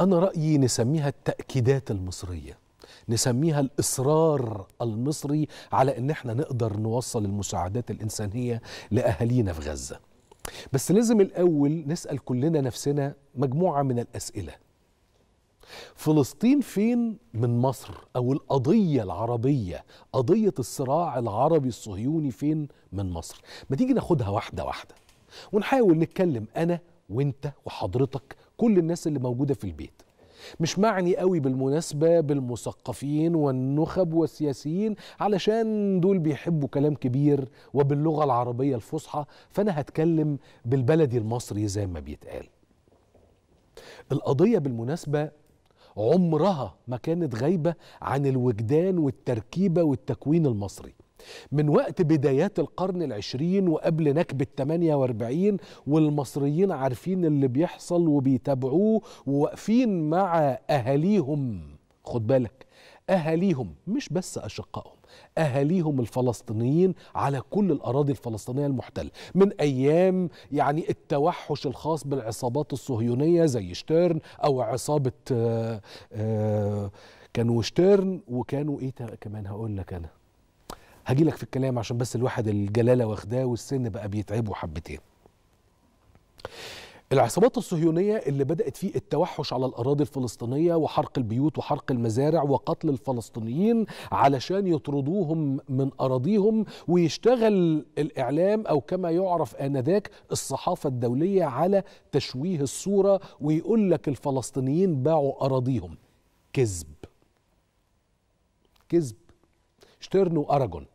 أنا رأيي نسميها التأكيدات المصرية نسميها الإصرار المصري على إن احنا نقدر نوصل المساعدات الإنسانية لأهالينا في غزة بس لازم الأول نسأل كلنا نفسنا مجموعة من الأسئلة فلسطين فين من مصر أو القضية العربية قضية الصراع العربي الصهيوني فين من مصر ما تيجي ناخدها واحدة واحدة ونحاول نتكلم أنا وانت وحضرتك كل الناس اللي موجودة في البيت مش معني قوي بالمناسبة بالمثقفين والنخب والسياسيين علشان دول بيحبوا كلام كبير وباللغة العربية الفصحى فأنا هتكلم بالبلدي المصري زي ما بيتقال القضية بالمناسبة عمرها ما كانت غايبة عن الوجدان والتركيبة والتكوين المصري من وقت بدايات القرن العشرين وقبل نكبة 48 والمصريين عارفين اللي بيحصل وبيتابعوه وواقفين مع أهاليهم خد بالك أهاليهم مش بس أشقائهم أهاليهم الفلسطينيين على كل الأراضي الفلسطينية المحتلة من أيام يعني التوحش الخاص بالعصابات الصهيونية زي شتيرن أو عصابة آآ آآ كانوا شتيرن وكانوا إيه كمان هقول لك أنا هجي لك في الكلام عشان بس الواحد الجلاله واخداه والسن بقى بيتعبه حبتين العصابات الصهيونية اللي بدأت في التوحش على الأراضي الفلسطينية وحرق البيوت وحرق المزارع وقتل الفلسطينيين علشان يطردوهم من أراضيهم ويشتغل الإعلام أو كما يعرف آنذاك الصحافة الدولية على تشويه الصورة ويقول لك الفلسطينيين باعوا أراضيهم كذب كذب شتيرن وأراجون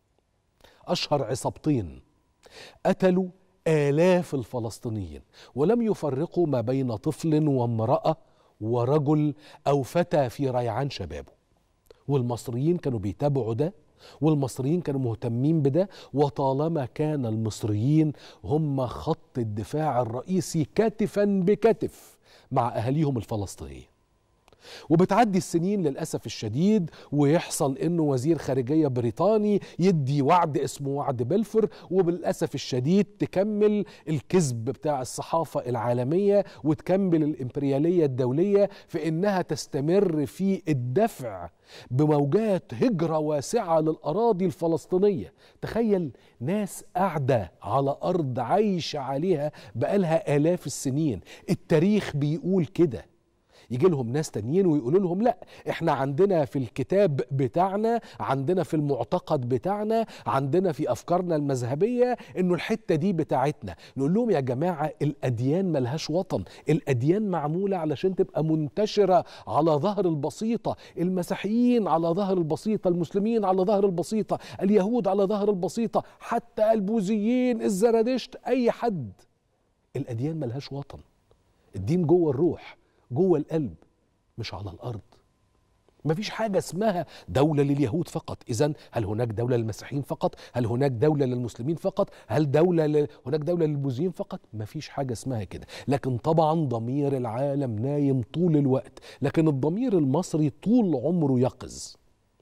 أشهر عصابتين قتلوا آلاف الفلسطينيين ولم يفرقوا ما بين طفل وامرأة ورجل أو فتى في ريعان شبابه والمصريين كانوا بيتابعوا ده والمصريين كانوا مهتمين بده وطالما كان المصريين هم خط الدفاع الرئيسي كتفا بكتف مع أهاليهم الفلسطينيين وبتعدي السنين للأسف الشديد ويحصل إنه وزير خارجية بريطاني يدي وعد اسمه وعد بلفور وبالأسف الشديد تكمل الكذب بتاع الصحافة العالمية وتكمل الإمبريالية الدولية في إنها تستمر في الدفع بموجات هجرة واسعة للأراضي الفلسطينية تخيل ناس قاعدة على أرض عايشة عليها بقالها آلاف السنين التاريخ بيقول كده يجي لهم ناس تانيين ويقولوا لهم لا احنا عندنا في الكتاب بتاعنا عندنا في المعتقد بتاعنا عندنا في افكارنا المذهبيه انه الحته دي بتاعتنا نقول لهم يا جماعه الاديان ملهاش وطن الاديان معموله علشان تبقى منتشره على ظهر البسيطه المسيحيين على ظهر البسيطه المسلمين على ظهر البسيطه اليهود على ظهر البسيطه حتى البوذيين الزرادشت اي حد الاديان ملهاش وطن الدين جوه الروح جوه القلب مش على الارض مفيش حاجة اسمها دولة لليهود فقط إذا هل هناك دولة للمسيحيين فقط هل هناك دولة للمسلمين فقط هل دولة ل... هناك دولة للبوذيين فقط مفيش حاجة اسمها كده لكن طبعا ضمير العالم نايم طول الوقت لكن الضمير المصري طول عمره يقظ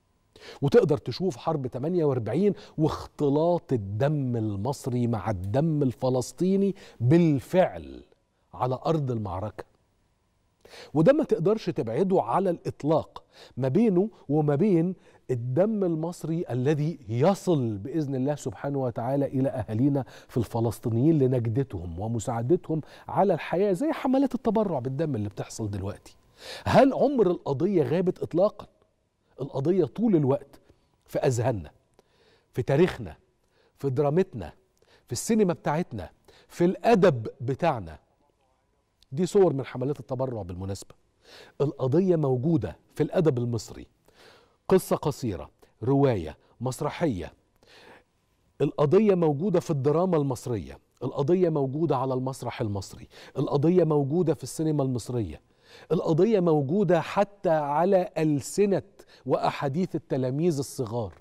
وتقدر تشوف حرب 48 واختلاط الدم المصري مع الدم الفلسطيني بالفعل على أرض المعركة وده ما تقدرش تبعده على الإطلاق ما بينه وما بين الدم المصري الذي يصل بإذن الله سبحانه وتعالى إلى أهالينا في الفلسطينيين لنجدتهم ومساعدتهم على الحياة زي حملات التبرع بالدم اللي بتحصل دلوقتي هل عمر القضية غابت إطلاقا القضية طول الوقت في أذهاننا في تاريخنا في درامتنا في السينما بتاعتنا في الأدب بتاعنا دي صور من حملات التبرع بالمناسبة القضية موجودة في الأدب المصري قصة قصيرة رواية مسرحية القضية موجودة في الدراما المصرية القضية موجودة على المسرح المصري القضية موجودة في السينما المصرية القضية موجودة حتى على ألسنة وأحاديث التلاميذ الصغار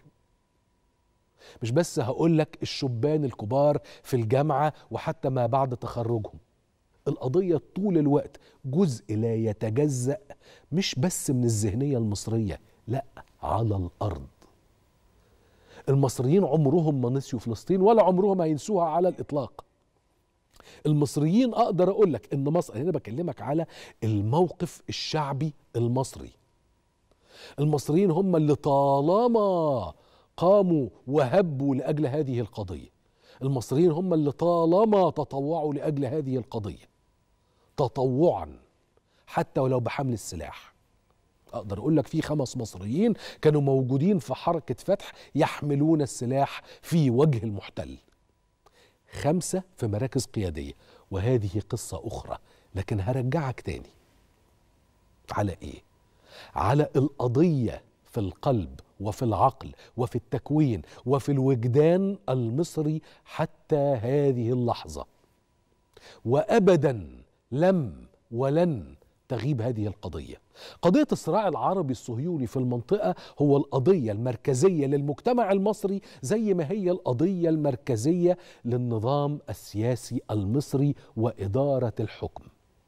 مش بس هقول لك الشبان الكبار في الجامعة وحتى ما بعد تخرجهم القضية طول الوقت جزء لا يتجزأ مش بس من الذهنية المصرية لا على الأرض المصريين عمرهم ما نسيوا فلسطين ولا عمرهم ما ينسوها على الإطلاق المصريين اقدر اقول لك ان مصر هنا بكلمك على الموقف الشعبي المصري المصريين هم اللي طالما قاموا وهبوا لاجل هذه القضيه المصريين هم اللي طالما تطوعوا لاجل هذه القضيه تطوعا حتى ولو بحمل السلاح اقدر اقول لك في خمس مصريين كانوا موجودين في حركه فتح يحملون السلاح في وجه المحتل خمسه في مراكز قياديه وهذه قصه اخرى لكن هرجعك تاني على ايه على القضيه في القلب وفي العقل وفي التكوين وفي الوجدان المصري حتى هذه اللحظه وابدا لم ولن تغيب هذه القضيه قضيه الصراع العربي الصهيوني في المنطقه هو القضيه المركزيه للمجتمع المصري زي ما هي القضيه المركزيه للنظام السياسي المصري واداره الحكم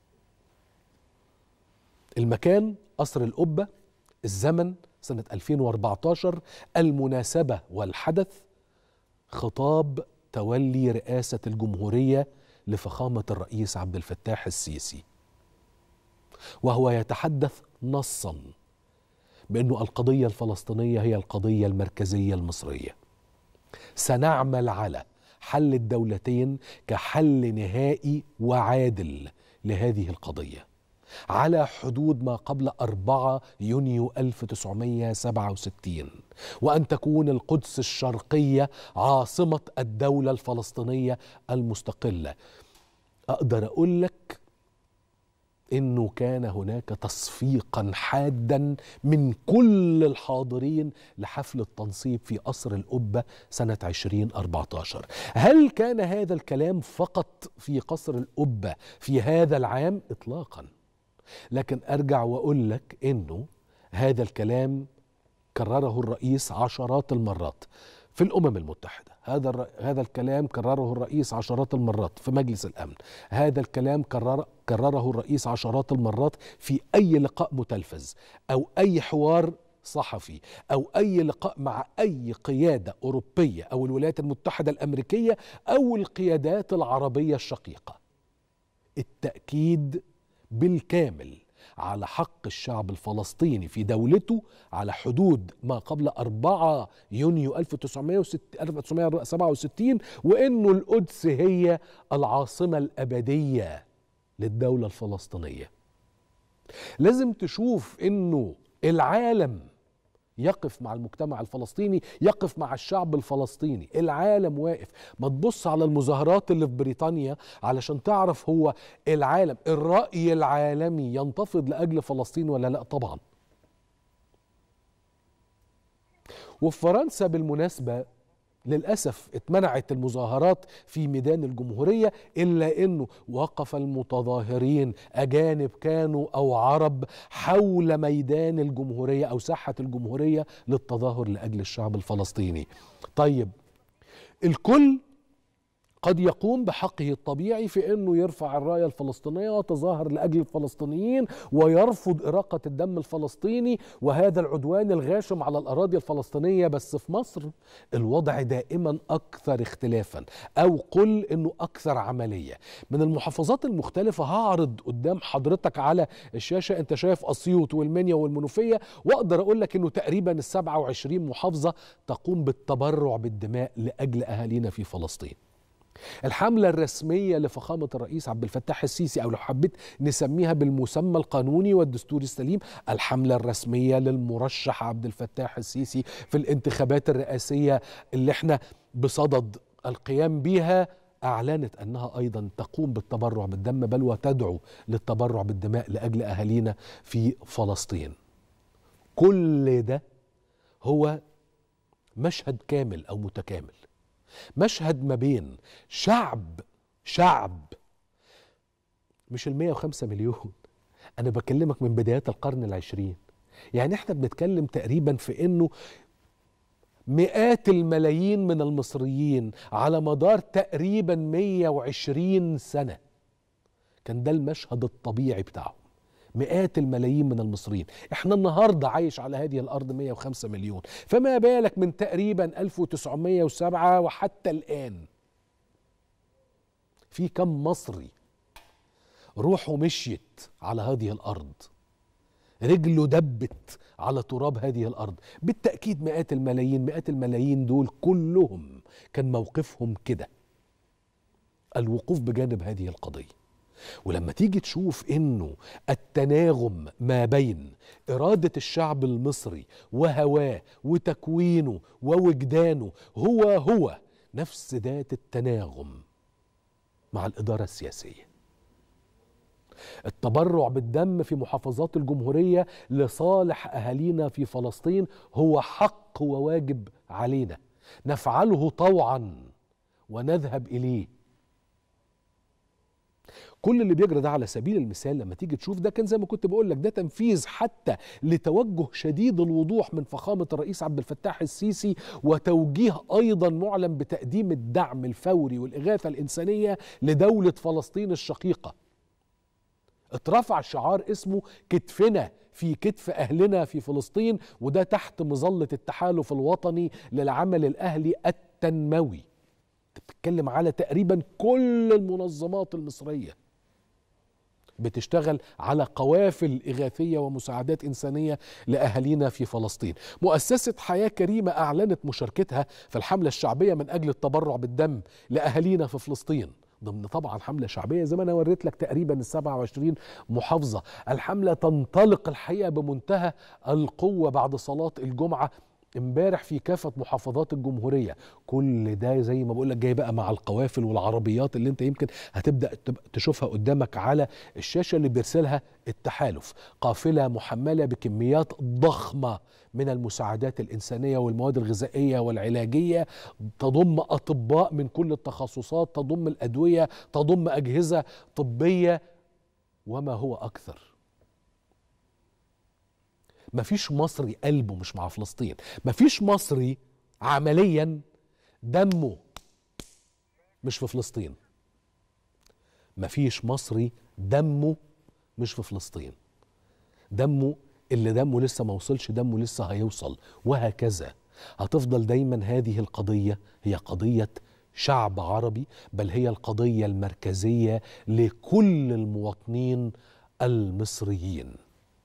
المكان قصر القبه الزمن سنه 2014 المناسبه والحدث خطاب تولي رئاسه الجمهوريه لفخامه الرئيس عبد الفتاح السيسي وهو يتحدث نصا بانه القضيه الفلسطينيه هي القضيه المركزيه المصريه سنعمل على حل الدولتين كحل نهائي وعادل لهذه القضيه على حدود ما قبل 4 يونيو 1967 وأن تكون القدس الشرقية عاصمة الدولة الفلسطينية المستقلة أقدر أقول لك انه كان هناك تصفيقا حادا من كل الحاضرين لحفل التنصيب في قصر القبه سنه 2014 هل كان هذا الكلام فقط في قصر القبه في هذا العام اطلاقا لكن ارجع واقول لك انه هذا الكلام كرره الرئيس عشرات المرات في الامم المتحده هذا هذا الكلام كرره الرئيس عشرات المرات في مجلس الامن هذا الكلام كرر كرره الرئيس عشرات المرات في اي لقاء متلفز او اي حوار صحفي او اي لقاء مع اي قياده اوروبيه او الولايات المتحده الامريكيه او القيادات العربيه الشقيقه التاكيد بالكامل على حق الشعب الفلسطيني في دولته على حدود ما قبل 4 يونيو 1967 وانه القدس هي العاصمه الابديه للدوله الفلسطينيه. لازم تشوف انه العالم يقف مع المجتمع الفلسطيني يقف مع الشعب الفلسطيني العالم واقف ما تبص على المظاهرات اللي في بريطانيا علشان تعرف هو العالم الرأي العالمي ينتفض لأجل فلسطين ولا لا طبعا وفي فرنسا بالمناسبة للأسف اتمنعت المظاهرات في ميدان الجمهورية إلا أنه وقف المتظاهرين أجانب كانوا أو عرب حول ميدان الجمهورية أو ساحة الجمهورية للتظاهر لأجل الشعب الفلسطيني طيب الكل قد يقوم بحقه الطبيعي في انه يرفع الرايه الفلسطينيه ويتظاهر لاجل الفلسطينيين ويرفض اراقه الدم الفلسطيني وهذا العدوان الغاشم على الاراضي الفلسطينيه بس في مصر الوضع دائما اكثر اختلافا او قل انه اكثر عمليه من المحافظات المختلفه هعرض قدام حضرتك على الشاشه انت شايف اسيوط والمنيا والمنوفيه واقدر اقول لك انه تقريبا ال 27 محافظه تقوم بالتبرع بالدماء لاجل اهالينا في فلسطين الحملة الرسمية لفخامة الرئيس عبد الفتاح السيسي أو لو حبيت نسميها بالمسمى القانوني والدستوري السليم الحملة الرسمية للمرشح عبد الفتاح السيسي في الانتخابات الرئاسية اللي احنا بصدد القيام بها أعلنت أنها أيضا تقوم بالتبرع بالدم بل وتدعو للتبرع بالدماء لأجل أهالينا في فلسطين كل ده هو مشهد كامل أو متكامل مشهد ما بين شعب شعب مش ال 105 مليون انا بكلمك من بدايات القرن العشرين يعني احنا بنتكلم تقريبا في انه مئات الملايين من المصريين على مدار تقريبا 120 سنة كان ده المشهد الطبيعي بتاعهم مئات الملايين من المصريين احنا النهاردة عايش على هذه الأرض 105 مليون فما بالك من تقريبا 1907 وحتى الآن في كم مصري روحه مشيت على هذه الارض رجله دبت على تراب هذه الارض بالتاكيد مئات الملايين مئات الملايين دول كلهم كان موقفهم كده الوقوف بجانب هذه القضيه ولما تيجي تشوف انه التناغم ما بين اراده الشعب المصري وهواه وتكوينه ووجدانه هو هو نفس ذات التناغم مع الاداره السياسيه التبرع بالدم في محافظات الجمهوريه لصالح اهالينا في فلسطين هو حق وواجب علينا نفعله طوعا ونذهب اليه كل اللي بيجرى ده على سبيل المثال لما تيجي تشوف ده كان زي ما كنت بقول لك ده تنفيذ حتى لتوجه شديد الوضوح من فخامه الرئيس عبد الفتاح السيسي وتوجيه ايضا معلن بتقديم الدعم الفوري والاغاثه الانسانيه لدوله فلسطين الشقيقه. اترفع شعار اسمه كتفنا في كتف اهلنا في فلسطين وده تحت مظله التحالف الوطني للعمل الاهلي التنموي. بتتكلم على تقريبا كل المنظمات المصريه بتشتغل على قوافل إغاثية ومساعدات إنسانية لأهالينا في فلسطين مؤسسة حياة كريمة أعلنت مشاركتها في الحملة الشعبية من أجل التبرع بالدم لأهالينا في فلسطين ضمن طبعا حملة شعبية زي ما أنا وريت لك تقريبا ال 27 محافظة الحملة تنطلق الحقيقة بمنتهى القوة بعد صلاة الجمعة امبارح في كافة محافظات الجمهورية كل ده زي ما بقول لك جاي بقى مع القوافل والعربيات اللي انت يمكن هتبدأ تشوفها قدامك على الشاشة اللي بيرسلها التحالف قافلة محملة بكميات ضخمة من المساعدات الإنسانية والمواد الغذائية والعلاجية تضم أطباء من كل التخصصات تضم الأدوية تضم أجهزة طبية وما هو أكثر مفيش مصري قلبه مش مع فلسطين مفيش مصري عمليا دمه مش في فلسطين مفيش مصري دمه مش في فلسطين دمه اللي دمه لسه ما وصلش دمه لسه هيوصل وهكذا هتفضل دايما هذه القضية هي قضية شعب عربي بل هي القضية المركزية لكل المواطنين المصريين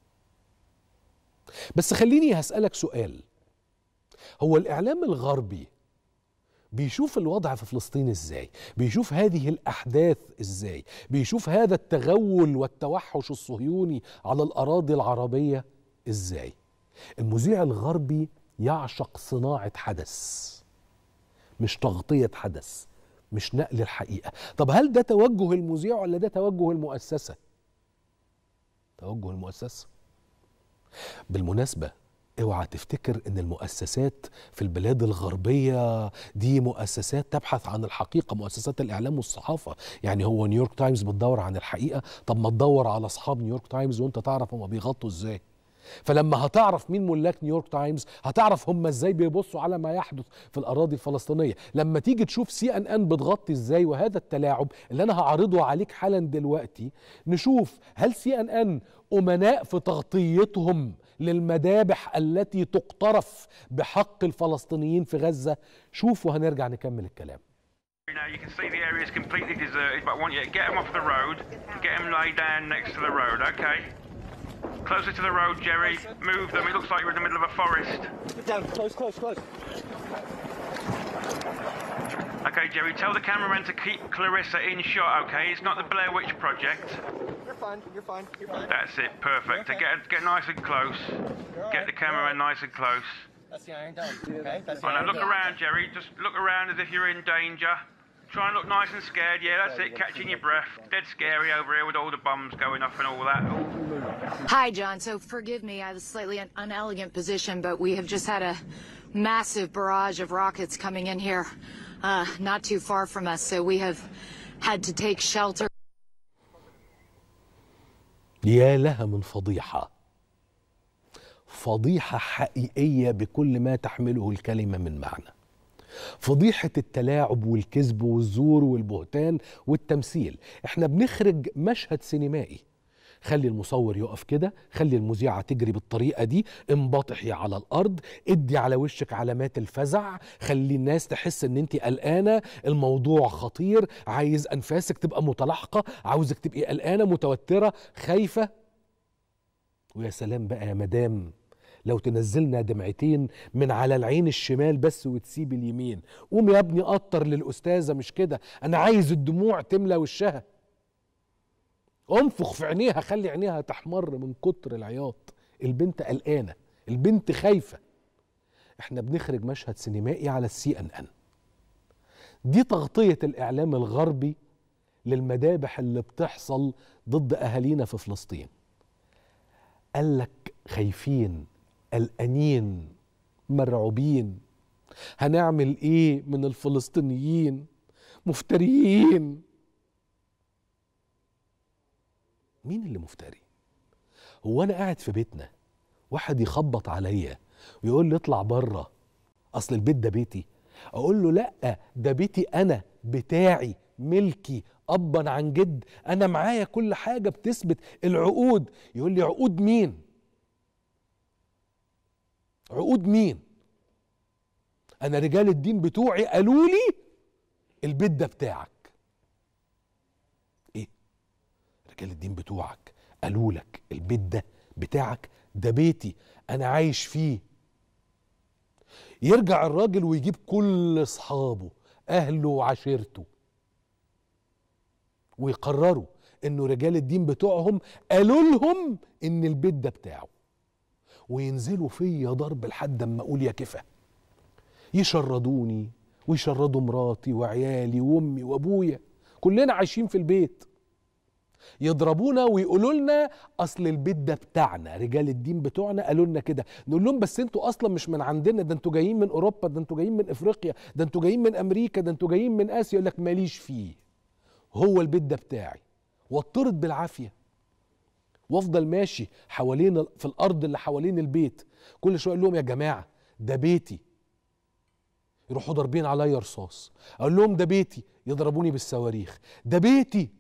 بس خليني هسألك سؤال هو الإعلام الغربي بيشوف الوضع في فلسطين ازاي بيشوف هذه الأحداث ازاي بيشوف هذا التغول والتوحش الصهيوني على الأراضي العربية ازاي المذيع الغربي يعشق صناعة حدث مش تغطية حدث مش نقل الحقيقة طب هل ده توجه المذيع ولا ده توجه المؤسسة توجه المؤسسة بالمناسبة اوعى تفتكر ان المؤسسات في البلاد الغربية دي مؤسسات تبحث عن الحقيقة مؤسسات الاعلام والصحافة يعني هو نيويورك تايمز بتدور عن الحقيقة طب ما تدور على اصحاب نيويورك تايمز وانت تعرف هما بيغطوا ازاي فلما هتعرف مين ملاك نيويورك تايمز هتعرف هم ازاي بيبصوا على ما يحدث في الاراضي الفلسطينيه لما تيجي تشوف سي ان ان بتغطي ازاي وهذا التلاعب اللي انا هعرضه عليك حالا دلوقتي نشوف هل سي ان ان امناء في تغطيتهم للمذابح التي تقترف بحق الفلسطينيين في غزه شوفوا هنرجع نكمل الكلام Now you can see the area is completely deserted, but I want you to get them off the road, get them laid down next to the road, okay? Closer to the road, Jerry. Move them. It looks like you're in the middle of a forest. Get down. Close, close, close. Okay, Jerry, tell the cameraman to keep Clarissa in shot, okay? It's not the Blair Witch Project. You're fine. You're fine. You're fine. That's it, perfect. To get get nice and close. Get the cameraman nice and close. That's the Iron Dome. Okay. That's the Oh, now Iron look Dome. around, Jerry. Just look around as if you're in danger. Try and look nice and scared. Yeah, that's it. Catching your breath. Dead scary over here with all the bombs going off and all that. Hi, John. So forgive me, I have a slightly un- unelegant position, but we have just had a massive barrage of rockets coming in here, uh, not too far from us. So we have had to take shelter. يا لها من فضيحة فضيحة حقيقية بكل ما تحمله الكلمة من معنى فضيحة التلاعب والكذب والزور والبهتان والتمثيل احنا بنخرج مشهد سينمائي خلي المصور يقف كده خلي المذيعة تجري بالطريقة دي انبطحي على الأرض ادي على وشك علامات الفزع خلي الناس تحس ان انت قلقانة الموضوع خطير عايز أنفاسك تبقى متلاحقة عاوزك تبقي قلقانة متوترة خايفة ويا سلام بقى يا مدام لو تنزلنا دمعتين من على العين الشمال بس وتسيب اليمين قوم يا ابني قطر للأستاذة مش كده أنا عايز الدموع تملى وشها انفخ في عينيها خلي عينيها تحمر من كتر العياط البنت قلقانه البنت خايفه احنا بنخرج مشهد سينمائي على السي ان ان دي تغطيه الاعلام الغربي للمذابح اللي بتحصل ضد اهالينا في فلسطين قال لك خايفين قلقانين مرعوبين هنعمل ايه من الفلسطينيين مفتريين مين اللي مفتري هو انا قاعد في بيتنا واحد يخبط عليا ويقول لي اطلع بره اصل البيت ده بيتي اقول له لا ده بيتي انا بتاعي ملكي ابا عن جد انا معايا كل حاجه بتثبت العقود يقول لي عقود مين عقود مين انا رجال الدين بتوعي قالوا لي البيت ده بتاعك ايه رجال الدين بتوعك قالوا لك البيت ده بتاعك ده بيتي انا عايش فيه يرجع الراجل ويجيب كل اصحابه اهله وعشيرته ويقرروا انه رجال الدين بتوعهم قالوا لهم ان البيت ده بتاعه وينزلوا فيا ضرب لحد اما اقول يا كفى يشردوني ويشردوا مراتي وعيالي وامي وابويا كلنا عايشين في البيت يضربونا ويقولوا لنا اصل البيت ده بتاعنا رجال الدين بتوعنا قالوا لنا كده نقول لهم بس انتوا اصلا مش من عندنا ده انتوا جايين من اوروبا ده انتوا جايين من افريقيا ده انتوا جايين من امريكا ده انتوا جايين من اسيا يقول لك ماليش فيه هو البيت ده بتاعي واطرد بالعافيه وافضل ماشي حوالين في الارض اللي حوالين البيت كل شويه اقول لهم يا جماعه ده بيتي يروحوا ضاربين عليا رصاص اقول لهم ده بيتي يضربوني بالصواريخ ده بيتي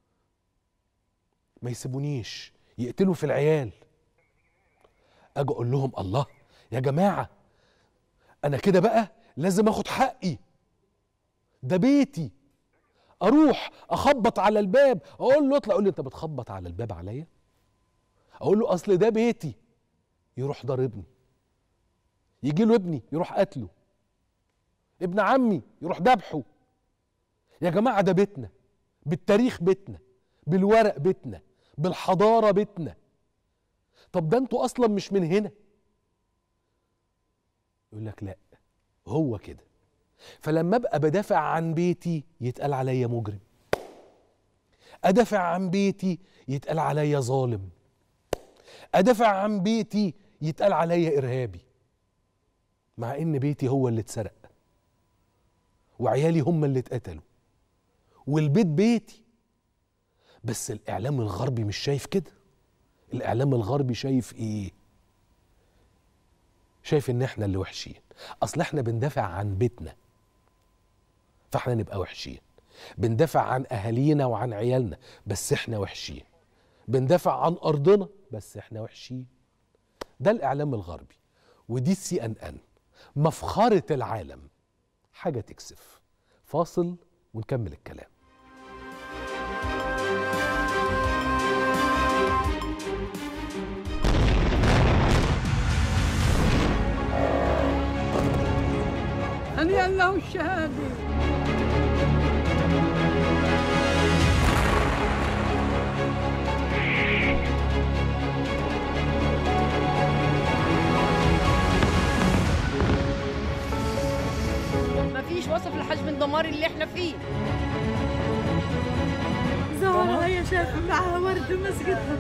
ما يسيبونيش يقتلوا في العيال اجي اقول لهم الله يا جماعه انا كده بقى لازم اخد حقي ده بيتي اروح اخبط على الباب اقول له اطلع يقول لي انت بتخبط على الباب عليا اقول له اصل ده بيتي يروح ضاربني يجي له ابني يروح قتله ابن عمي يروح ذبحه يا جماعه ده بيتنا بالتاريخ بيتنا بالورق بيتنا بالحضاره بيتنا طب ده انتوا اصلا مش من هنا يقول لك لا هو كده فلما ابقى بدافع عن بيتي يتقال عليا مجرم ادافع عن بيتي يتقال عليا ظالم ادافع عن بيتي يتقال عليا ارهابي مع ان بيتي هو اللي اتسرق وعيالي هم اللي اتقتلوا والبيت بيتي بس الاعلام الغربي مش شايف كده الاعلام الغربي شايف ايه شايف ان احنا اللي وحشين اصل احنا بندافع عن بيتنا فاحنا نبقى وحشين بندافع عن اهالينا وعن عيالنا بس احنا وحشين بندافع عن ارضنا بس احنا وحشين ده الاعلام الغربي ودي السي ان ان مفخره العالم حاجه تكسف فاصل ونكمل الكلام هنيئا له الشهاده مفيش وصف لحجم الدمار اللي احنا فيه زهرة هي شايفة معها ورد ومسكتها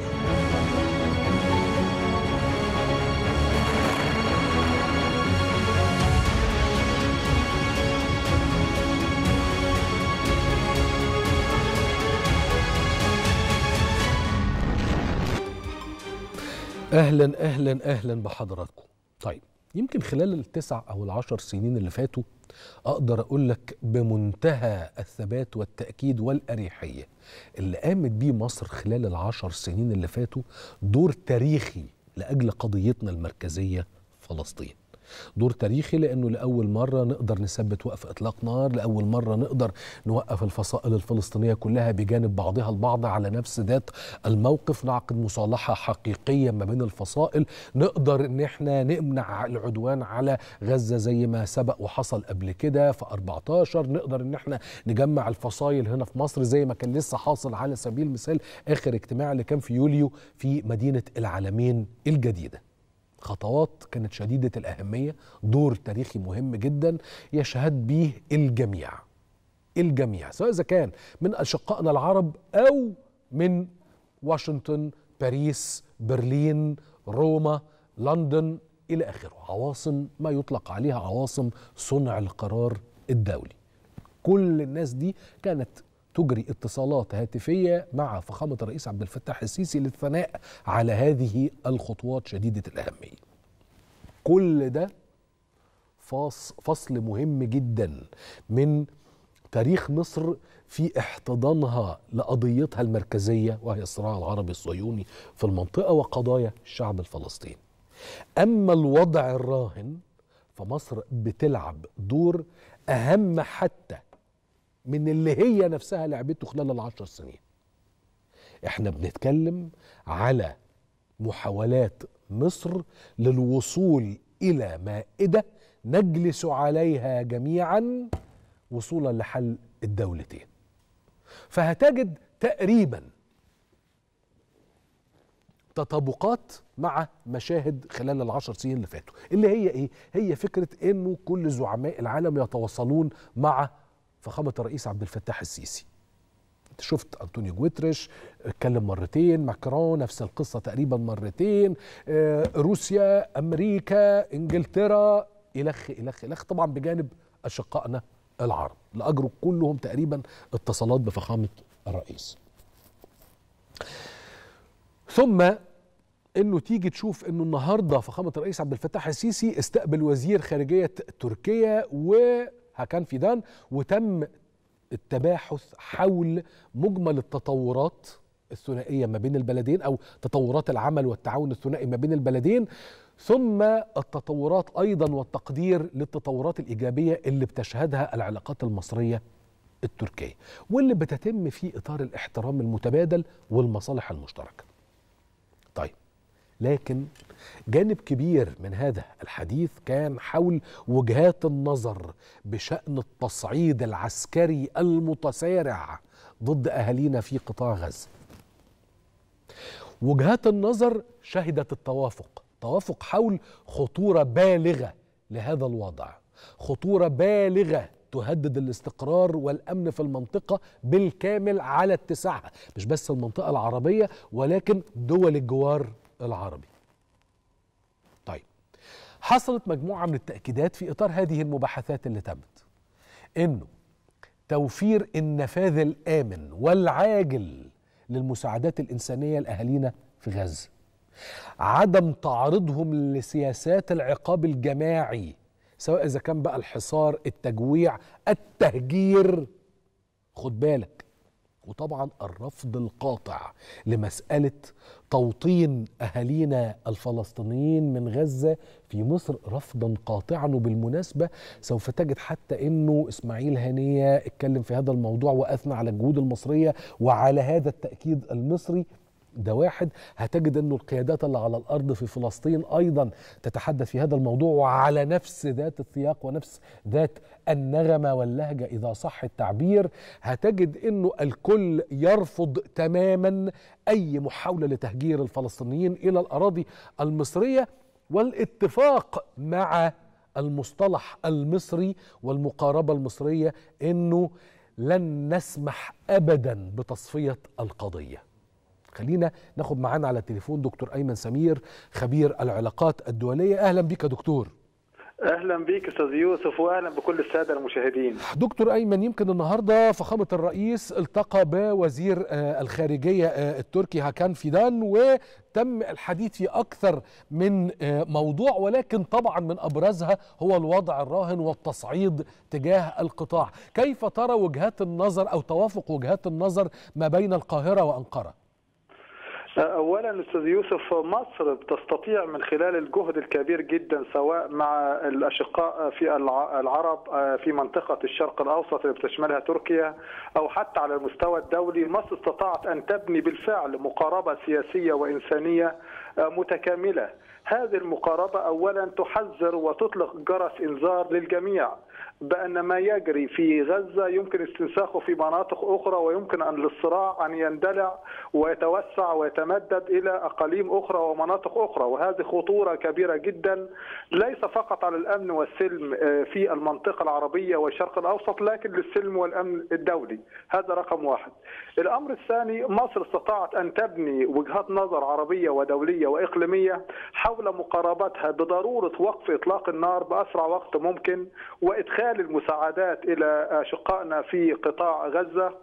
اهلا اهلا اهلا بحضراتكم طيب يمكن خلال التسع او العشر سنين اللي فاتوا اقدر اقول لك بمنتهى الثبات والتاكيد والاريحيه اللي قامت بيه مصر خلال العشر سنين اللي فاتوا دور تاريخي لاجل قضيتنا المركزيه فلسطين دور تاريخي لانه لاول مره نقدر نثبت وقف اطلاق نار لاول مره نقدر نوقف الفصائل الفلسطينيه كلها بجانب بعضها البعض على نفس ذات الموقف نعقد مصالحه حقيقيه ما بين الفصائل نقدر ان احنا نمنع العدوان على غزه زي ما سبق وحصل قبل كده في 14 نقدر ان احنا نجمع الفصائل هنا في مصر زي ما كان لسه حاصل على سبيل المثال اخر اجتماع اللي كان في يوليو في مدينه العالمين الجديده خطوات كانت شديدة الأهمية دور تاريخي مهم جدا يشهد به الجميع الجميع سواء إذا كان من أشقائنا العرب أو من واشنطن باريس برلين روما لندن إلى آخره عواصم ما يطلق عليها عواصم صنع القرار الدولي كل الناس دي كانت تجري اتصالات هاتفية مع فخامة الرئيس عبد الفتاح السيسي للثناء على هذه الخطوات شديدة الأهمية كل ده فاص فصل مهم جدا من تاريخ مصر في احتضانها لقضيتها المركزية وهي الصراع العربي الصهيوني في المنطقة وقضايا الشعب الفلسطيني أما الوضع الراهن فمصر بتلعب دور أهم حتى من اللي هي نفسها لعبته خلال العشر سنين احنا بنتكلم على محاولات مصر للوصول الى مائده نجلس عليها جميعا وصولا لحل الدولتين فهتجد تقريبا تطابقات مع مشاهد خلال العشر سنين اللي فاتوا اللي هي ايه هي فكره انه كل زعماء العالم يتواصلون مع فخامه الرئيس عبد الفتاح السيسي انت شفت انطونيو جوتريش اتكلم مرتين ماكرون نفس القصه تقريبا مرتين آه، روسيا امريكا انجلترا الخ الخ الخ طبعا بجانب اشقائنا العرب لاجروا كلهم تقريبا اتصالات بفخامه الرئيس ثم انه تيجي تشوف انه النهارده فخامه الرئيس عبد الفتاح السيسي استقبل وزير خارجيه تركيا وهكان فيدان وتم التباحث حول مجمل التطورات الثنائيه ما بين البلدين او تطورات العمل والتعاون الثنائي ما بين البلدين ثم التطورات ايضا والتقدير للتطورات الايجابيه اللي بتشهدها العلاقات المصريه التركيه واللي بتتم في اطار الاحترام المتبادل والمصالح المشتركه. طيب لكن جانب كبير من هذا الحديث كان حول وجهات النظر بشان التصعيد العسكري المتسارع ضد اهالينا في قطاع غزه. وجهات النظر شهدت التوافق، توافق حول خطوره بالغه لهذا الوضع، خطوره بالغه تهدد الاستقرار والامن في المنطقه بالكامل على اتساعها، مش بس المنطقه العربيه ولكن دول الجوار العربي. طيب حصلت مجموعه من التاكيدات في اطار هذه المباحثات اللي تمت انه توفير النفاذ الامن والعاجل للمساعدات الانسانيه لاهالينا في غزه عدم تعرضهم لسياسات العقاب الجماعي سواء اذا كان بقى الحصار التجويع التهجير خد بالك وطبعا الرفض القاطع لمساله توطين اهالينا الفلسطينيين من غزه في مصر رفضا قاطعا وبالمناسبه سوف تجد حتى انه اسماعيل هنيه اتكلم في هذا الموضوع واثنى على الجهود المصريه وعلى هذا التاكيد المصري ده واحد هتجد انه القيادات اللي على الارض في فلسطين ايضا تتحدث في هذا الموضوع وعلى نفس ذات السياق ونفس ذات النغمه واللهجه اذا صح التعبير هتجد انه الكل يرفض تماما اي محاوله لتهجير الفلسطينيين الى الاراضي المصريه والاتفاق مع المصطلح المصري والمقاربه المصريه انه لن نسمح ابدا بتصفيه القضيه خلينا ناخد معانا على التليفون دكتور ايمن سمير خبير العلاقات الدوليه اهلا بك يا دكتور اهلا بيك استاذ يوسف واهلا بكل الساده المشاهدين دكتور ايمن يمكن النهارده فخامه الرئيس التقى بوزير آه، الخارجيه آه، التركي هاكان فيدان وتم الحديث في اكثر من آه، موضوع ولكن طبعا من ابرزها هو الوضع الراهن والتصعيد تجاه القطاع كيف ترى وجهات النظر او توافق وجهات النظر ما بين القاهره وانقره اولا استاذ يوسف مصر تستطيع من خلال الجهد الكبير جدا سواء مع الاشقاء في الع- العرب في منطقه الشرق الاوسط اللي بتشملها تركيا او حتى على المستوى الدولي مصر استطاعت ان تبني بالفعل مقاربه سياسيه وانسانيه متكامله هذه المقاربه اولا تحذر وتطلق جرس انذار للجميع بان ما يجري في غزه يمكن استنساخه في مناطق اخرى ويمكن ان للصراع ان يندلع ويتوسع ويتمدد الى اقاليم اخرى ومناطق اخرى وهذه خطوره كبيره جدا ليس فقط على الامن والسلم آه، في المنطقه العربيه والشرق الاوسط لكن للسلم والامن الدولي هذا رقم واحد الامر الثاني مصر استطاعت ان تبني وجهات نظر عربيه ودوليه واقليميه حول مقاربتها بضروره وقف اطلاق النار باسرع وقت ممكن وادخال المساعدات الى اشقائنا في قطاع غزه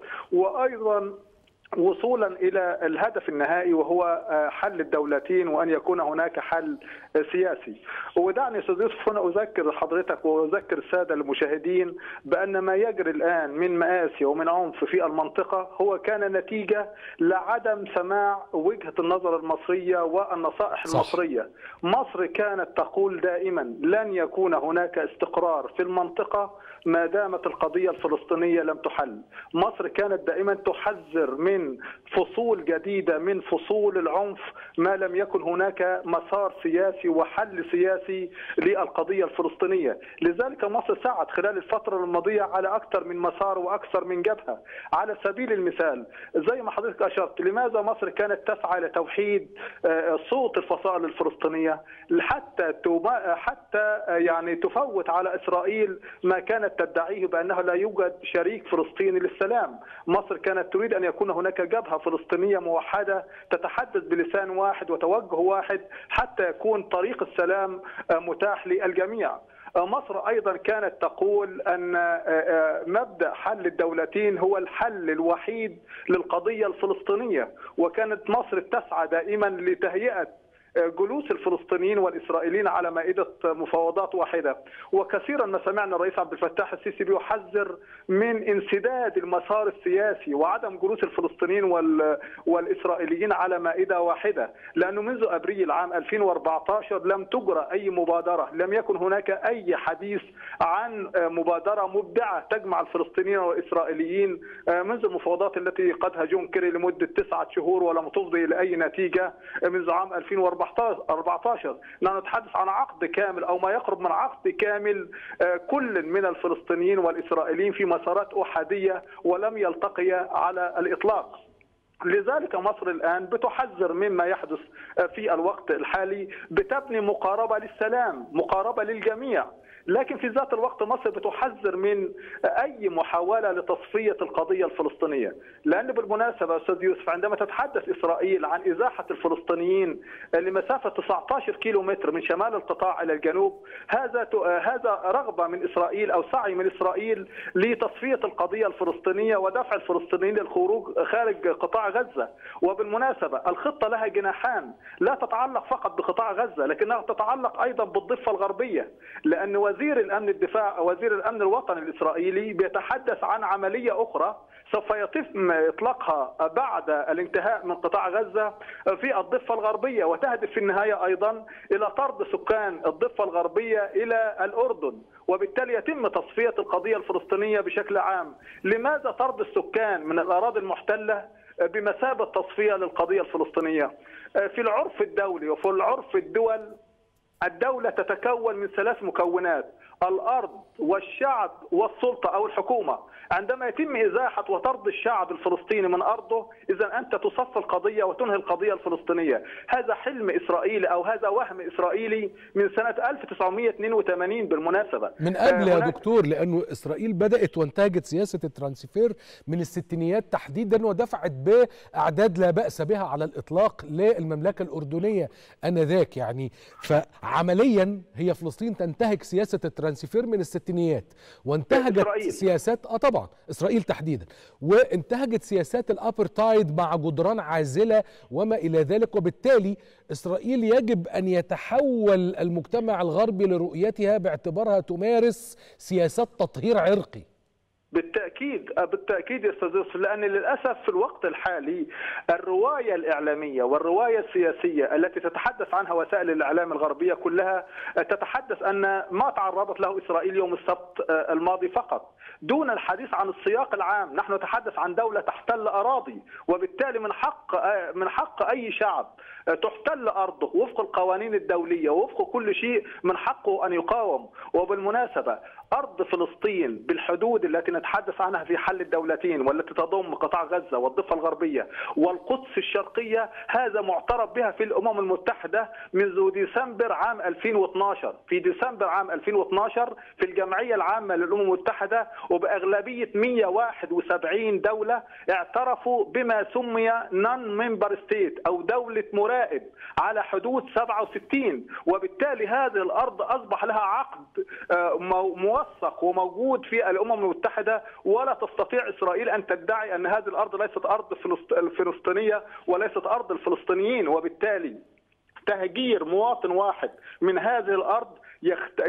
وايضا وصولا الى الهدف النهائي وهو حل الدولتين وان يكون هناك حل سياسي. ودعني استاذ يوسف هنا اذكر حضرتك واذكر الساده المشاهدين بان ما يجري الان من مآسي ومن عنف في المنطقه هو كان نتيجه لعدم سماع وجهه النظر المصريه والنصائح صح. المصريه. مصر كانت تقول دائما لن يكون هناك استقرار في المنطقه ما دامت القضيه الفلسطينيه لم تحل. مصر كانت دائما تحذر من فصول جديده من فصول العنف ما لم يكن هناك مسار سياسي وحل سياسي للقضيه الفلسطينيه، لذلك مصر سعت خلال الفتره الماضيه على اكثر من مسار واكثر من جبهه، على سبيل المثال زي ما حضرتك اشرت لماذا مصر كانت تسعى لتوحيد آه، صوت الفصائل الفلسطينيه حتى تما- حتى آه، يعني تفوت على اسرائيل ما كانت تدعيه بانه لا يوجد شريك فلسطيني للسلام، مصر كانت تريد ان يكون هناك جبهه فلسطينيه موحده تتحدث بلسان واحد وتوجه واحد حتى يكون طريق السلام آه، متاح للجميع. آه، مصر ايضا كانت تقول ان آه، آه، مبدا حل الدولتين هو الحل الوحيد للقضيه الفلسطينيه وكانت مصر تسعى دائما لتهيئه جلوس الفلسطينيين والاسرائيليين على مائده مفاوضات واحده وكثيرا ما سمعنا الرئيس عبد الفتاح السيسي بيحذر من انسداد المسار السياسي وعدم جلوس الفلسطينيين وال... والاسرائيليين على مائده واحده لانه منذ ابريل عام 2014 لم تجرى اي مبادره لم يكن هناك اي حديث عن مبادره مبدعه تجمع الفلسطينيين والاسرائيليين منذ المفاوضات التي قادها جون كيري لمده تسعه شهور ولم تفضي الى اي نتيجه منذ عام 2014 نحن نتحدث عن عقد كامل او ما يقرب من عقد كامل آه، كل من الفلسطينيين والاسرائيليين في مسارات احاديه ولم يلتقيا على الاطلاق. لذلك مصر الان بتحذر مما يحدث في الوقت الحالي بتبني مقاربه للسلام، مقاربه للجميع، لكن في ذات الوقت مصر بتحذر من اي محاوله لتصفيه القضيه الفلسطينيه، لان بالمناسبه استاذ يوسف عندما تتحدث اسرائيل عن ازاحه الفلسطينيين لمسافه 19 كيلو متر من شمال القطاع الى الجنوب، هذا هذا رغبه من اسرائيل او سعي من اسرائيل لتصفيه القضيه الفلسطينيه ودفع الفلسطينيين للخروج خارج قطاع غزه، وبالمناسبه الخطه لها جناحان، لا تتعلق فقط بقطاع غزه لكنها تتعلق ايضا بالضفه الغربيه، لان وزير الامن الدفاع وزير الامن الوطني الاسرائيلي بيتحدث عن عمليه اخرى سوف يتم اطلاقها بعد الانتهاء من قطاع غزه في الضفه الغربيه وتهدف في النهايه ايضا الى طرد سكان الضفه الغربيه الى الاردن وبالتالي يتم تصفيه القضيه الفلسطينيه بشكل عام لماذا طرد السكان من الاراضي المحتله بمثابه تصفيه للقضيه الفلسطينيه في العرف الدولي وفي العرف الدول الدولة تتكون من ثلاث مكونات الأرض والشعب والسلطة أو الحكومة عندما يتم إزاحة وطرد الشعب الفلسطيني من أرضه إذا أنت تصفي القضية وتنهي القضية الفلسطينية هذا حلم إسرائيلي أو هذا وهم إسرائيلي من سنة 1982 بالمناسبة من قبل يا هناك- دكتور لانه اسرائيل بدات وانتهجت سياسه الترانسفير من الستينيات تحديدا ودفعت باعداد لا باس بها على الاطلاق للمملكه الاردنيه انذاك يعني فعلى عمليا هي فلسطين تنتهج سياسه الترانسفير من الستينيات وانتهجت إسرائيل. سياسات اه طبعا اسرائيل تحديدا وانتهجت سياسات الابرتايد مع جدران عازله وما الى ذلك وبالتالي اسرائيل يجب ان يتحول المجتمع الغربي لرؤيتها باعتبارها تمارس سياسات تطهير عرقي بالتأكيد بالتأكيد يا أستاذ يوسف لأن للأسف في الوقت الحالي الرواية الإعلامية والرواية السياسية التي تتحدث عنها وسائل الإعلام الغربية كلها تتحدث أن ما تعرضت له إسرائيل يوم السبت الماضي فقط دون الحديث عن السياق العام نحن نتحدث عن دولة تحتل أراضي وبالتالي من حق من حق أي شعب تحتل أرضه وفق القوانين الدولية ووفق كل شيء من حقه أن يقاوم وبالمناسبة أرض فلسطين بالحدود التي نتحدث عنها في حل الدولتين والتي تضم قطاع غزة والضفة الغربية والقدس الشرقية هذا معترف بها في الأمم المتحدة منذ ديسمبر عام 2012 في ديسمبر عام 2012 في الجمعية العامة للأمم المتحدة وبأغلبية 171 دولة اعترفوا بما سمي نون ممبر ستيت أو دولة مرائب على حدود 67 وبالتالي هذه الأرض أصبح لها عقد موثق وموجود في الأمم المتحدة ولا تستطيع إسرائيل أن تدعي أن هذه الأرض ليست أرض الفلسطينية وليست أرض الفلسطينيين وبالتالي تهجير مواطن واحد من هذه الأرض يخت...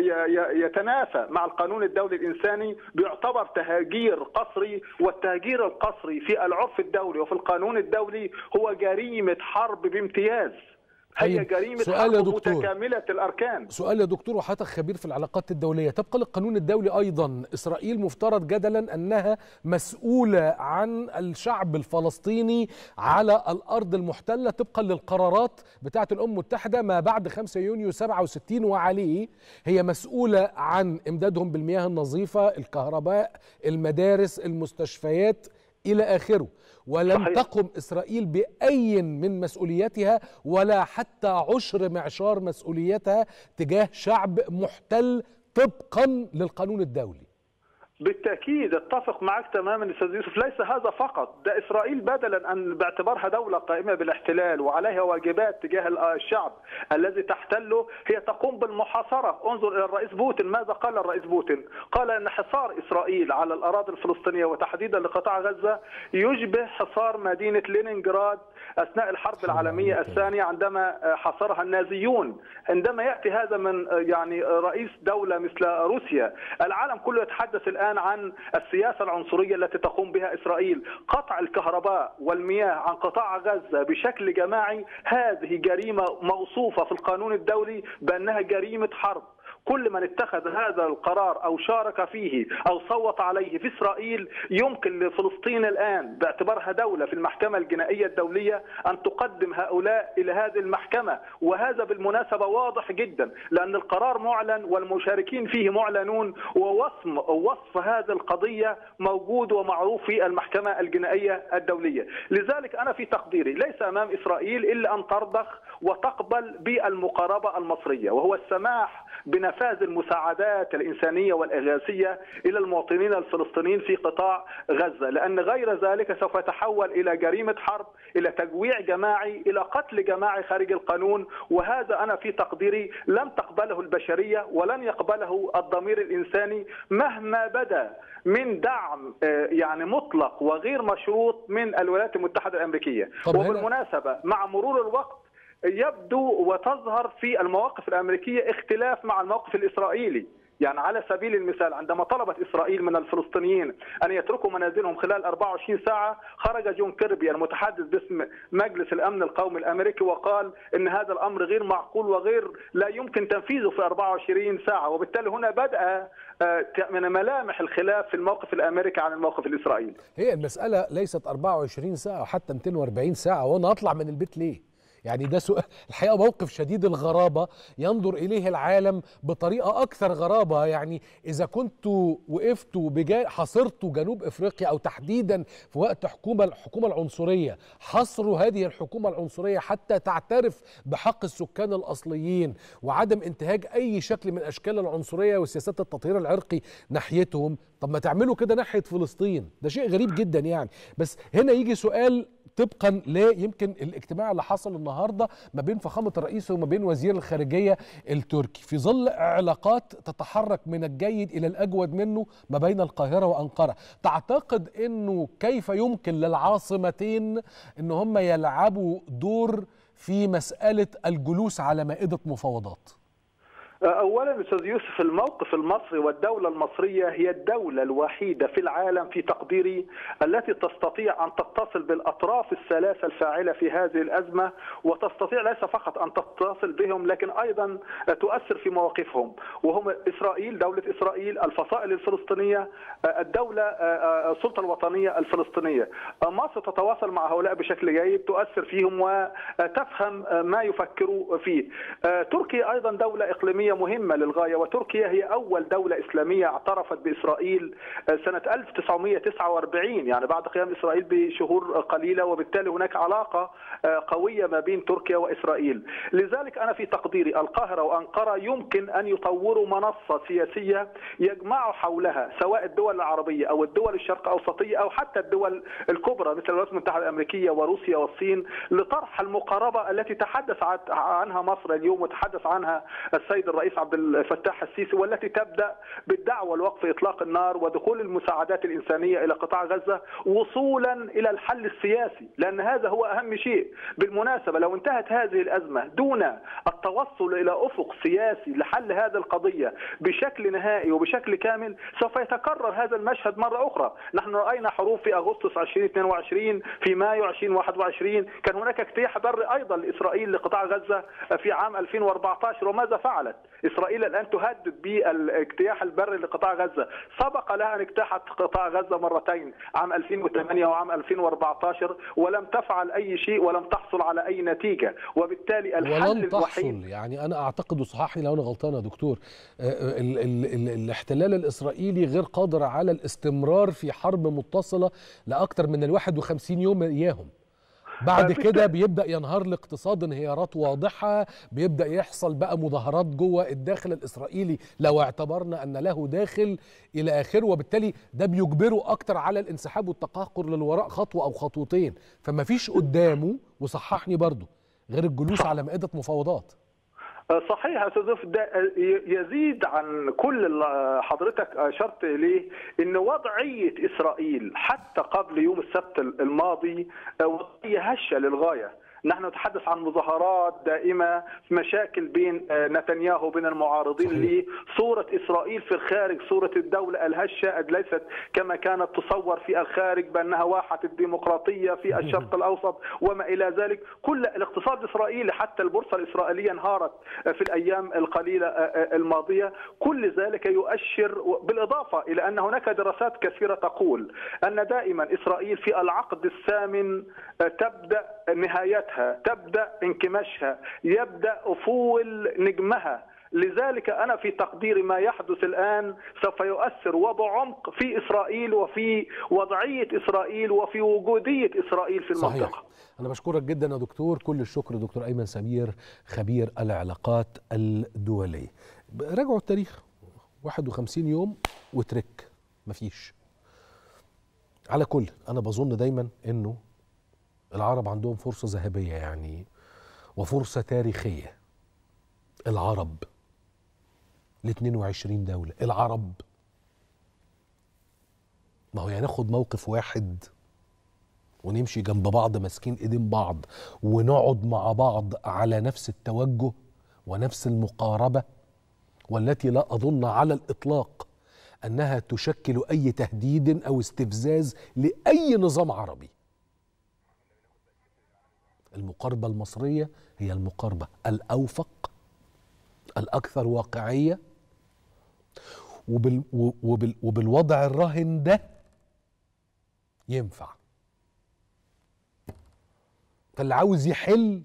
يتنافى مع القانون الدولي الإنساني بيعتبر تهجير قسري والتهجير القسري في العرف الدولي وفي القانون الدولي هو جريمة حرب بامتياز هي طيب، جريمة سؤال يا حرب دكتور. متكاملة الأركان سؤال يا دكتور وحضرتك خبير في العلاقات الدولية طبقا للقانون الدولي أيضا إسرائيل مفترض جدلا أنها مسؤولة عن الشعب الفلسطيني على الأرض المحتلة طبقا للقرارات بتاعة الأمم المتحدة ما بعد 5 يونيو 67 وعليه هي مسؤولة عن إمدادهم بالمياه النظيفة الكهرباء المدارس المستشفيات إلى آخره ولم صحيح. تقم إسرائيل بأي من مسؤولياتها ولا حتى عشر معشار مسؤوليتها تجاه شعب محتل طبقا للقانون الدولي بالتأكيد اتفق معك تماما أستاذ يوسف ليس هذا فقط ده إسرائيل بدلا أن باعتبارها دولة قائمة بالاحتلال وعليها واجبات تجاه الشعب الذي تحتله هي تقوم بالمحاصرة انظر إلى الرئيس بوتين ماذا قال الرئيس بوتين قال أن حصار إسرائيل على الأراضي الفلسطينية وتحديدا لقطاع غزة يشبه حصار مدينة لينينغراد أثناء الحرب العالمية الثانية عندما حاصرها النازيون عندما يأتي هذا من يعني رئيس دولة مثل روسيا العالم كله يتحدث الآن عن السياسة العنصرية التي تقوم بها إسرائيل قطع الكهرباء والمياه عن قطاع غزة بشكل جماعي هذه جريمة موصوفة في القانون الدولي بأنها جريمة حرب كل من اتخذ هذا القرار او شارك فيه او صوت عليه في اسرائيل يمكن لفلسطين الان باعتبارها دوله في المحكمه الجنائيه الدوليه ان تقدم هؤلاء الى هذه المحكمه وهذا بالمناسبه واضح جدا لان القرار معلن والمشاركين فيه معلنون ووصم وصف هذه القضيه موجود ومعروف في المحكمه الجنائيه الدوليه لذلك انا في تقديري ليس امام اسرائيل الا ان ترضخ وتقبل بالمقاربه المصريه وهو السماح بنفاذ المساعدات الإنسانية والإغاثية إلى المواطنين الفلسطينيين في قطاع غزة لأن غير ذلك سوف يتحول إلى جريمة حرب إلى تجويع جماعي إلى قتل جماعي خارج القانون وهذا أنا في تقديري لم تقبله البشرية ولن يقبله الضمير الإنساني مهما بدا من دعم يعني مطلق وغير مشروط من الولايات المتحدة الأمريكية طب هنا- وبالمناسبة مع مرور الوقت يبدو وتظهر في المواقف الامريكيه اختلاف مع الموقف الاسرائيلي يعني على سبيل المثال عندما طلبت اسرائيل من الفلسطينيين ان يتركوا منازلهم خلال 24 ساعه خرج جون كيربي المتحدث باسم مجلس الامن القومي الامريكي وقال ان هذا الامر غير معقول وغير لا يمكن تنفيذه في 24 ساعه وبالتالي هنا بدا آه، من ملامح الخلاف في الموقف الامريكي عن الموقف الاسرائيلي هي المسألة ليست 24 ساعة وحتى 240 ساعة وأنا أطلع من البيت ليه؟ يعني ده سؤال الحقيقة موقف شديد الغرابة ينظر إليه العالم بطريقة أكثر غرابة يعني إذا كنتوا وقفتوا بجا حاصرتوا جنوب إفريقيا أو تحديدا في وقت حكومة الحكومة العنصرية حصروا هذه الحكومة العنصرية حتى تعترف بحق السكان الأصليين وعدم انتهاج أي شكل من أشكال العنصرية وسياسات التطهير العرقي ناحيتهم طب ما تعملوا كده ناحيه فلسطين ده شيء غريب جدا يعني بس هنا يجي سؤال طبقا ل يمكن الاجتماع اللي حصل النهارده ما بين فخامه الرئيس وما بين وزير الخارجيه التركي في ظل علاقات تتحرك من الجيد الى الاجود منه ما بين القاهره وانقره تعتقد انه كيف يمكن للعاصمتين ان هم يلعبوا دور في مساله الجلوس على مائده مفاوضات اولا استاذ يوسف الموقف المصري والدوله المصريه هي الدوله الوحيده في العالم في تقديري التي تستطيع ان تتصل بالاطراف الثلاثه الفاعله في هذه الازمه وتستطيع ليس فقط ان تتصل بهم لكن ايضا تؤثر في مواقفهم وهم اسرائيل دوله اسرائيل الفصائل الفلسطينيه الدوله السلطه الوطنيه الفلسطينيه مصر تتواصل مع هؤلاء بشكل جيد تؤثر فيهم وتفهم ما يفكروا فيه تركيا ايضا دوله اقليميه مهمة للغاية وتركيا هي أول دولة إسلامية اعترفت بإسرائيل سنة 1949 يعني بعد قيام إسرائيل بشهور قليلة وبالتالي هناك علاقة قوية ما بين تركيا وإسرائيل لذلك أنا في تقديري القاهرة وأنقرة يمكن أن يطوروا منصة سياسية يجمع حولها سواء الدول العربية أو الدول الشرق أوسطية أو حتى الدول الكبرى مثل الولايات المتحدة الأمريكية وروسيا والصين لطرح المقاربة التي تحدث عنها مصر اليوم وتحدث عنها السيد الرئيس عبد الفتاح السيسي والتي تبدا بالدعوه لوقف اطلاق النار ودخول المساعدات الانسانيه الى قطاع غزه وصولا الى الحل السياسي لان هذا هو اهم شيء بالمناسبه لو انتهت هذه الازمه دون التوصل الى افق سياسي لحل هذه القضيه بشكل نهائي وبشكل كامل سوف يتكرر هذا المشهد مره اخرى نحن راينا حروب في اغسطس 2022 في مايو 2021 كان هناك اجتياح بري ايضا لاسرائيل لقطاع غزه في عام 2014 وماذا فعلت اسرائيل الان تهدد بالاجتياح البري لقطاع غزه سبق لها ان اجتاحت قطاع غزه مرتين عام 2008 وعام 2014 ولم تفعل اي شيء ولم تحصل على اي نتيجه وبالتالي الحل ولن تحصل الوحيد يعني انا اعتقد وصححني لو انا غلطان يا دكتور ال ال ال الاحتلال الاسرائيلي غير قادر على الاستمرار في حرب متصله لاكثر من ال 51 يوم اياهم بعد كده بيبدا ينهار الاقتصاد انهيارات واضحه بيبدا يحصل بقى مظاهرات جوه الداخل الاسرائيلي لو اعتبرنا ان له داخل الى اخره وبالتالي ده بيجبره اكتر على الانسحاب والتقهقر للوراء خطوه او خطوتين فما فيش قدامه وصححني برضو غير الجلوس على مائده مفاوضات صحيح يا استاذ يوسف ده يزيد عن كل اللي حضرتك اشرت اليه ان وضعيه اسرائيل حتى قبل يوم السبت الماضي وضعيه هشه للغايه نحن نتحدث عن مظاهرات دائمة مشاكل بين نتنياهو وبين المعارضين لصورة إسرائيل في الخارج صورة الدولة الهشة ليست كما كانت تصور في الخارج بأنها واحة الديمقراطية في الشرق الأوسط وما إلى ذلك كل الاقتصاد الإسرائيلي حتى البورصة الإسرائيلية انهارت في الأيام القليلة الماضية كل ذلك يؤشر بالإضافة إلى أن هناك دراسات كثيرة تقول أن دائما إسرائيل في العقد الثامن تبدأ نهايتها تبدا انكماشها يبدا افول نجمها لذلك انا في تقدير ما يحدث الان سوف يؤثر وبعمق في اسرائيل وفي وضعيه اسرائيل وفي وجوديه اسرائيل في المنطقه صحيح. انا بشكرك جدا يا دكتور كل الشكر دكتور ايمن سمير خبير العلاقات الدوليه راجعوا التاريخ 51 يوم وترك مفيش على كل انا بظن دايما انه العرب عندهم فرصة ذهبية يعني وفرصة تاريخية العرب ل 22 دولة العرب ما هو يعني ناخد موقف واحد ونمشي جنب بعض ماسكين ايدين بعض ونقعد مع بعض على نفس التوجه ونفس المقاربة والتي لا أظن على الإطلاق أنها تشكل أي تهديد أو استفزاز لأي نظام عربي المقاربة المصرية هي المقاربة الأوفق الأكثر واقعية وبال وبال وبالوضع الراهن ده ينفع فاللي عاوز يحل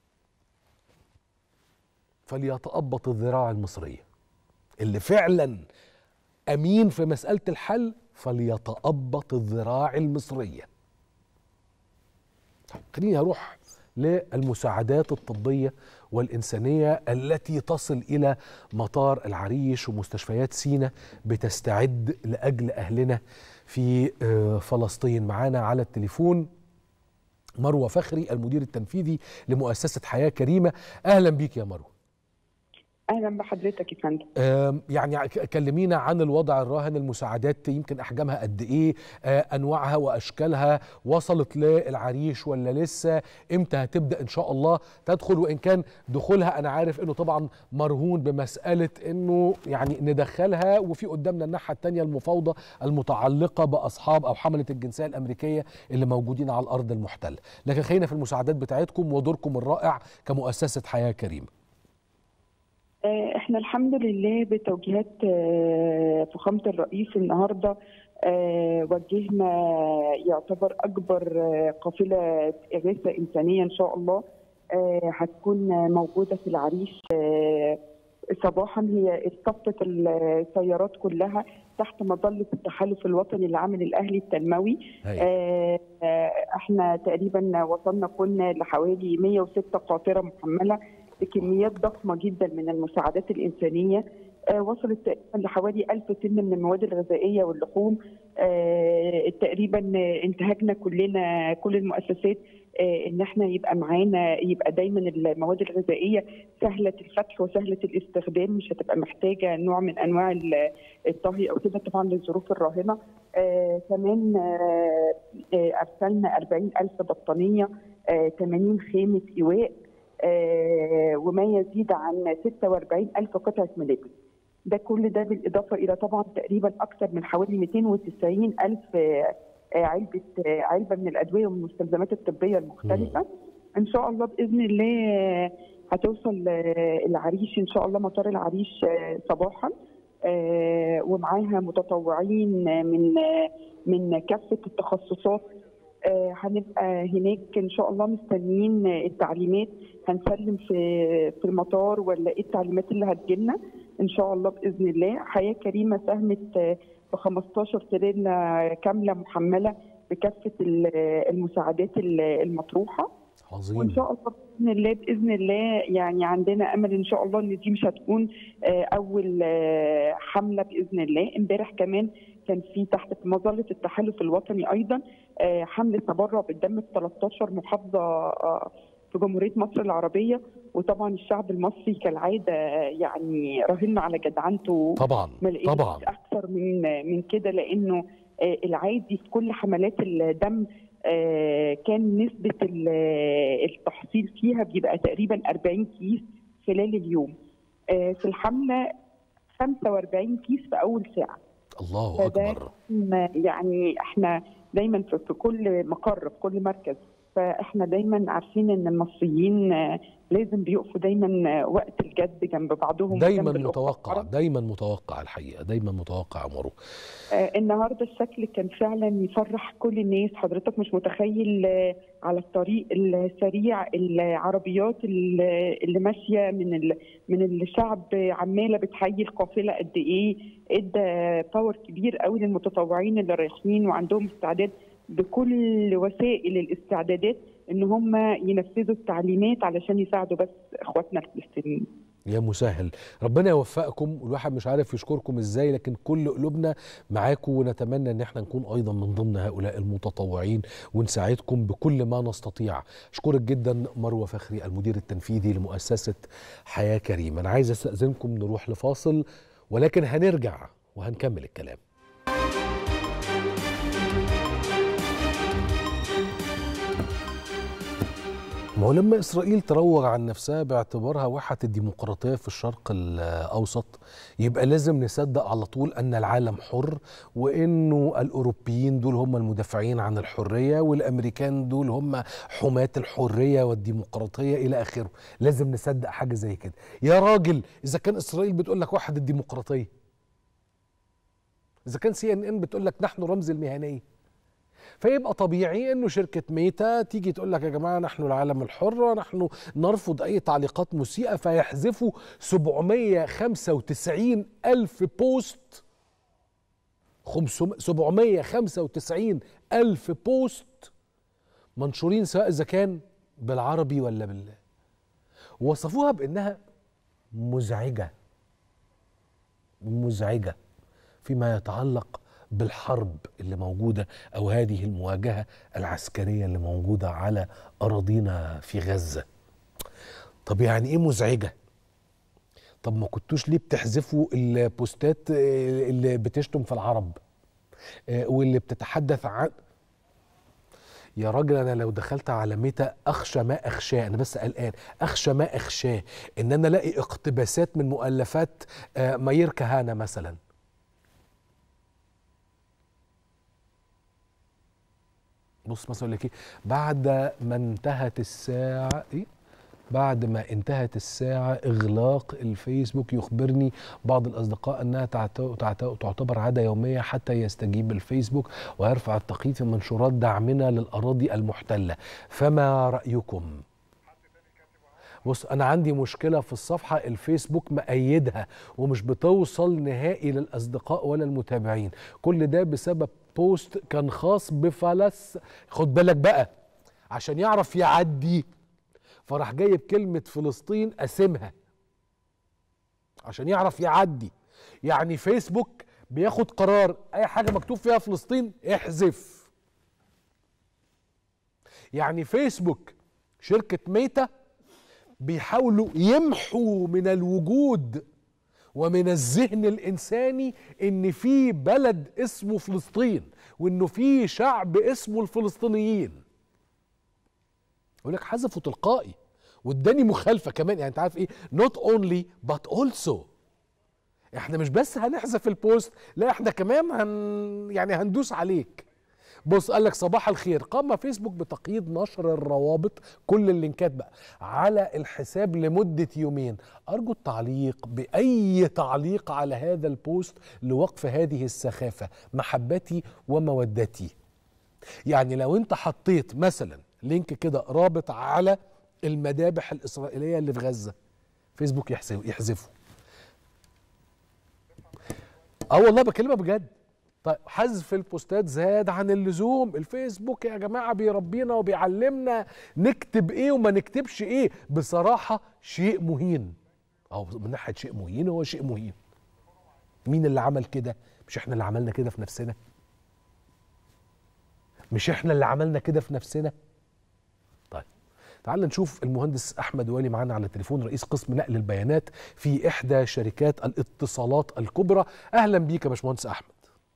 فليتأبط الذراع المصرية اللي فعلا أمين في مسألة الحل فليتأبط الذراع المصرية طيب خليني أروح للمساعدات الطبيه والانسانيه التي تصل الى مطار العريش ومستشفيات سينا بتستعد لاجل اهلنا في آه، فلسطين معانا على التليفون مروه فخري المدير التنفيذي لمؤسسه حياه كريمه اهلا بيك يا مروه اهلا بحضرتك يا فندم آم، يعني ك- كلمينا عن الوضع الراهن المساعدات يمكن احجامها قد ايه آه، انواعها واشكالها وصلت للعريش ولا لسه امتى هتبدا ان شاء الله تدخل وان كان دخولها انا عارف انه طبعا مرهون بمساله انه يعني ندخلها وفي قدامنا الناحيه الثانيه المفاوضه المتعلقه باصحاب او حمله الجنسيه الامريكيه اللي موجودين على الارض المحتله لكن خلينا في المساعدات بتاعتكم ودوركم الرائع كمؤسسه حياه كريمه آه، احنا الحمد لله بتوجيهات آه، فخامه الرئيس النهارده آه، وجهنا يعتبر اكبر آه، قافله اغاثه انسانيه ان شاء الله آه، هتكون موجوده في العريش آه، صباحا هي اصطفت السيارات كلها تحت مظله التحالف الوطني للعمل الاهلي التنموي هاي. آه، آه، احنا تقريبا وصلنا كنا لحوالي 106 قاطره محمله بكميات ضخمه جدا من المساعدات الانسانيه آه، وصلت تقريبا لحوالي 1000 طن من المواد الغذائيه واللحوم آه، تقريبا آه، انتهجنا كلنا كل المؤسسات آه، ان احنا يبقى معانا يبقى دايما المواد الغذائيه سهله الفتح وسهله الاستخدام مش هتبقى محتاجه نوع من انواع ال- الطهي او كده طبعا للظروف الراهنه آه كمان آه آه ارسلنا 40 الف بطانيه آه 80 خيمه ايواء آه وما يزيد عن 46 الف قطعه ملابس ده كل ده بالاضافه الى طبعا تقريبا اكثر من حوالي 290 الف آه، آه، علبه آه، علبه من الادويه والمستلزمات الطبيه المختلفه ان شاء الله باذن الله آه، هتوصل آه، العريش ان شاء الله مطار العريش آه، صباحا آه، ومعاها متطوعين آه، من آه، من كافه التخصصات آه، هنبقى هناك ان شاء الله مستنيين آه، التعليمات هنسلم في في المطار ولا ايه التعليمات اللي هتجيلنا ان شاء الله باذن الله حياه كريمه ساهمت آه، في 15 تريلا كامله محمله بكافه ال- المساعدات ال- المطروحه عظيم وان شاء الله باذن الله باذن الله يعني عندنا امل ان شاء الله ان دي مش هتكون آه، اول آه، حمله باذن الله امبارح كمان كان في تحت مظله التحالف الوطني ايضا آه، حمله تبرع بالدم في 13 محافظه آه، في جمهوريه مصر العربيه وطبعا الشعب المصري كالعاده آه، يعني راهنا على جدعنته طبعا ما لقيناش طبعا اكثر من من كده لانه آه، العادي في كل حملات الدم آه، كان نسبه ال- التحصيل فيها بيبقى تقريبا 40 كيس خلال اليوم آه، في الحمله 45 كيس في اول ساعه الله فده اكبر ما- يعني احنا دايما في, في كل مقر في كل مركز فاحنا دايما عارفين ان المصريين آه، لازم بيقفوا دايما آه، وقت الجد جنب بعضهم دايما وجنب الأخوة متوقع العرب. دايما متوقع الحقيقه دايما متوقع يا مروه آه، النهارده الشكل كان فعلا يفرح كل الناس حضرتك مش متخيل آه، على الطريق السريع العربيات اللي اللي ماشيه من ال- من الشعب عماله بتحيي القافله قد ايه ادى باور كبير قوي للمتطوعين اللي رايحين وعندهم استعداد بكل وسائل الاستعدادات ان هم ينفذوا التعليمات علشان يساعدوا بس اخواتنا الفلسطينيين يا مسهل ربنا يوفقكم والواحد مش عارف يشكركم ازاي لكن كل قلوبنا معاكم ونتمنى ان احنا نكون ايضا من ضمن هؤلاء المتطوعين ونساعدكم بكل ما نستطيع اشكرك جدا مروه فخري المدير التنفيذي لمؤسسه حياه كريمه انا عايز استاذنكم نروح لفاصل ولكن هنرجع وهنكمل الكلام ما هو لما اسرائيل تروج عن نفسها باعتبارها واحة الديمقراطية في الشرق الاوسط يبقى لازم نصدق على طول ان العالم حر وانه الاوروبيين دول هم المدافعين عن الحرية والامريكان دول هم حماة الحرية والديمقراطية الى اخره لازم نصدق حاجة زي كده يا راجل اذا كان اسرائيل بتقول لك واحد الديمقراطية اذا كان سي ان ان بتقول لك نحن رمز المهنيه فيبقى طبيعي انه شركه ميتا تيجي تقول لك يا جماعه نحن العالم الحر ونحن نرفض اي تعليقات مسيئه فيحذفوا 795 الف بوست 500 795 الف بوست منشورين سواء اذا كان بالعربي ولا بال وصفوها بانها مزعجه مزعجه فيما يتعلق بالحرب اللي موجوده او هذه المواجهه العسكريه اللي موجوده على اراضينا في غزه طب يعني ايه مزعجه طب ما كنتوش ليه بتحذفوا البوستات آه، اللي بتشتم في العرب آه، واللي بتتحدث عن يا راجل انا لو دخلت على ميتا اخشى ما اخشاه انا بس قلقان اخشى ما اخشاه ان انا الاقي اقتباسات من مؤلفات آه، ماير كهانه مثلا بص مثلا يقول لك ايه بعد ما انتهت الساعه ايه بعد ما انتهت الساعة إغلاق الفيسبوك يخبرني بعض الأصدقاء أنها تعت- تعت- تعتبر عادة يومية حتى يستجيب الفيسبوك ويرفع التقييد في منشورات دعمنا للأراضي المحتلة فما رأيكم؟ بص أنا عندي مشكلة في الصفحة الفيسبوك مأيدها ومش بتوصل نهائي للأصدقاء ولا المتابعين كل ده بسبب بوست كان خاص بفلس خد بالك بقى عشان يعرف يعدي فراح جايب كلمة فلسطين قاسمها عشان يعرف يعدي يعني فيسبوك بياخد قرار اي حاجة مكتوب فيها فلسطين احذف يعني فيسبوك شركة ميتا بيحاولوا يمحوا من الوجود ومن الذهن الانساني ان في بلد اسمه فلسطين وانه في شعب اسمه الفلسطينيين يقول لك حذفه تلقائي واداني مخالفه كمان يعني انت عارف ايه نوت اونلي بات اولسو احنا مش بس هنحذف البوست لا احنا كمان هن يعني هندوس عليك بص قال لك صباح الخير قام فيسبوك بتقييد نشر الروابط كل اللينكات بقى على الحساب لمدة يومين أرجو التعليق بأي تعليق على هذا البوست لوقف هذه السخافة محبتي ومودتي يعني لو انت حطيت مثلا لينك كده رابط على المذابح الإسرائيلية اللي في غزة فيسبوك يحذف- يحذفه اه والله بكلمك بجد طيب حذف البوستات زاد عن اللزوم الفيسبوك يا جماعة بيربينا وبيعلمنا نكتب ايه وما نكتبش ايه بصراحة شيء مهين او من ناحية شيء مهين هو شيء مهين مين اللي عمل كده مش احنا اللي عملنا كده في نفسنا مش احنا اللي عملنا كده في نفسنا طيب تعال نشوف المهندس احمد والي معانا على التليفون رئيس قسم نقل البيانات في احدى شركات الاتصالات الكبرى اهلا بيك يا باشمهندس احمد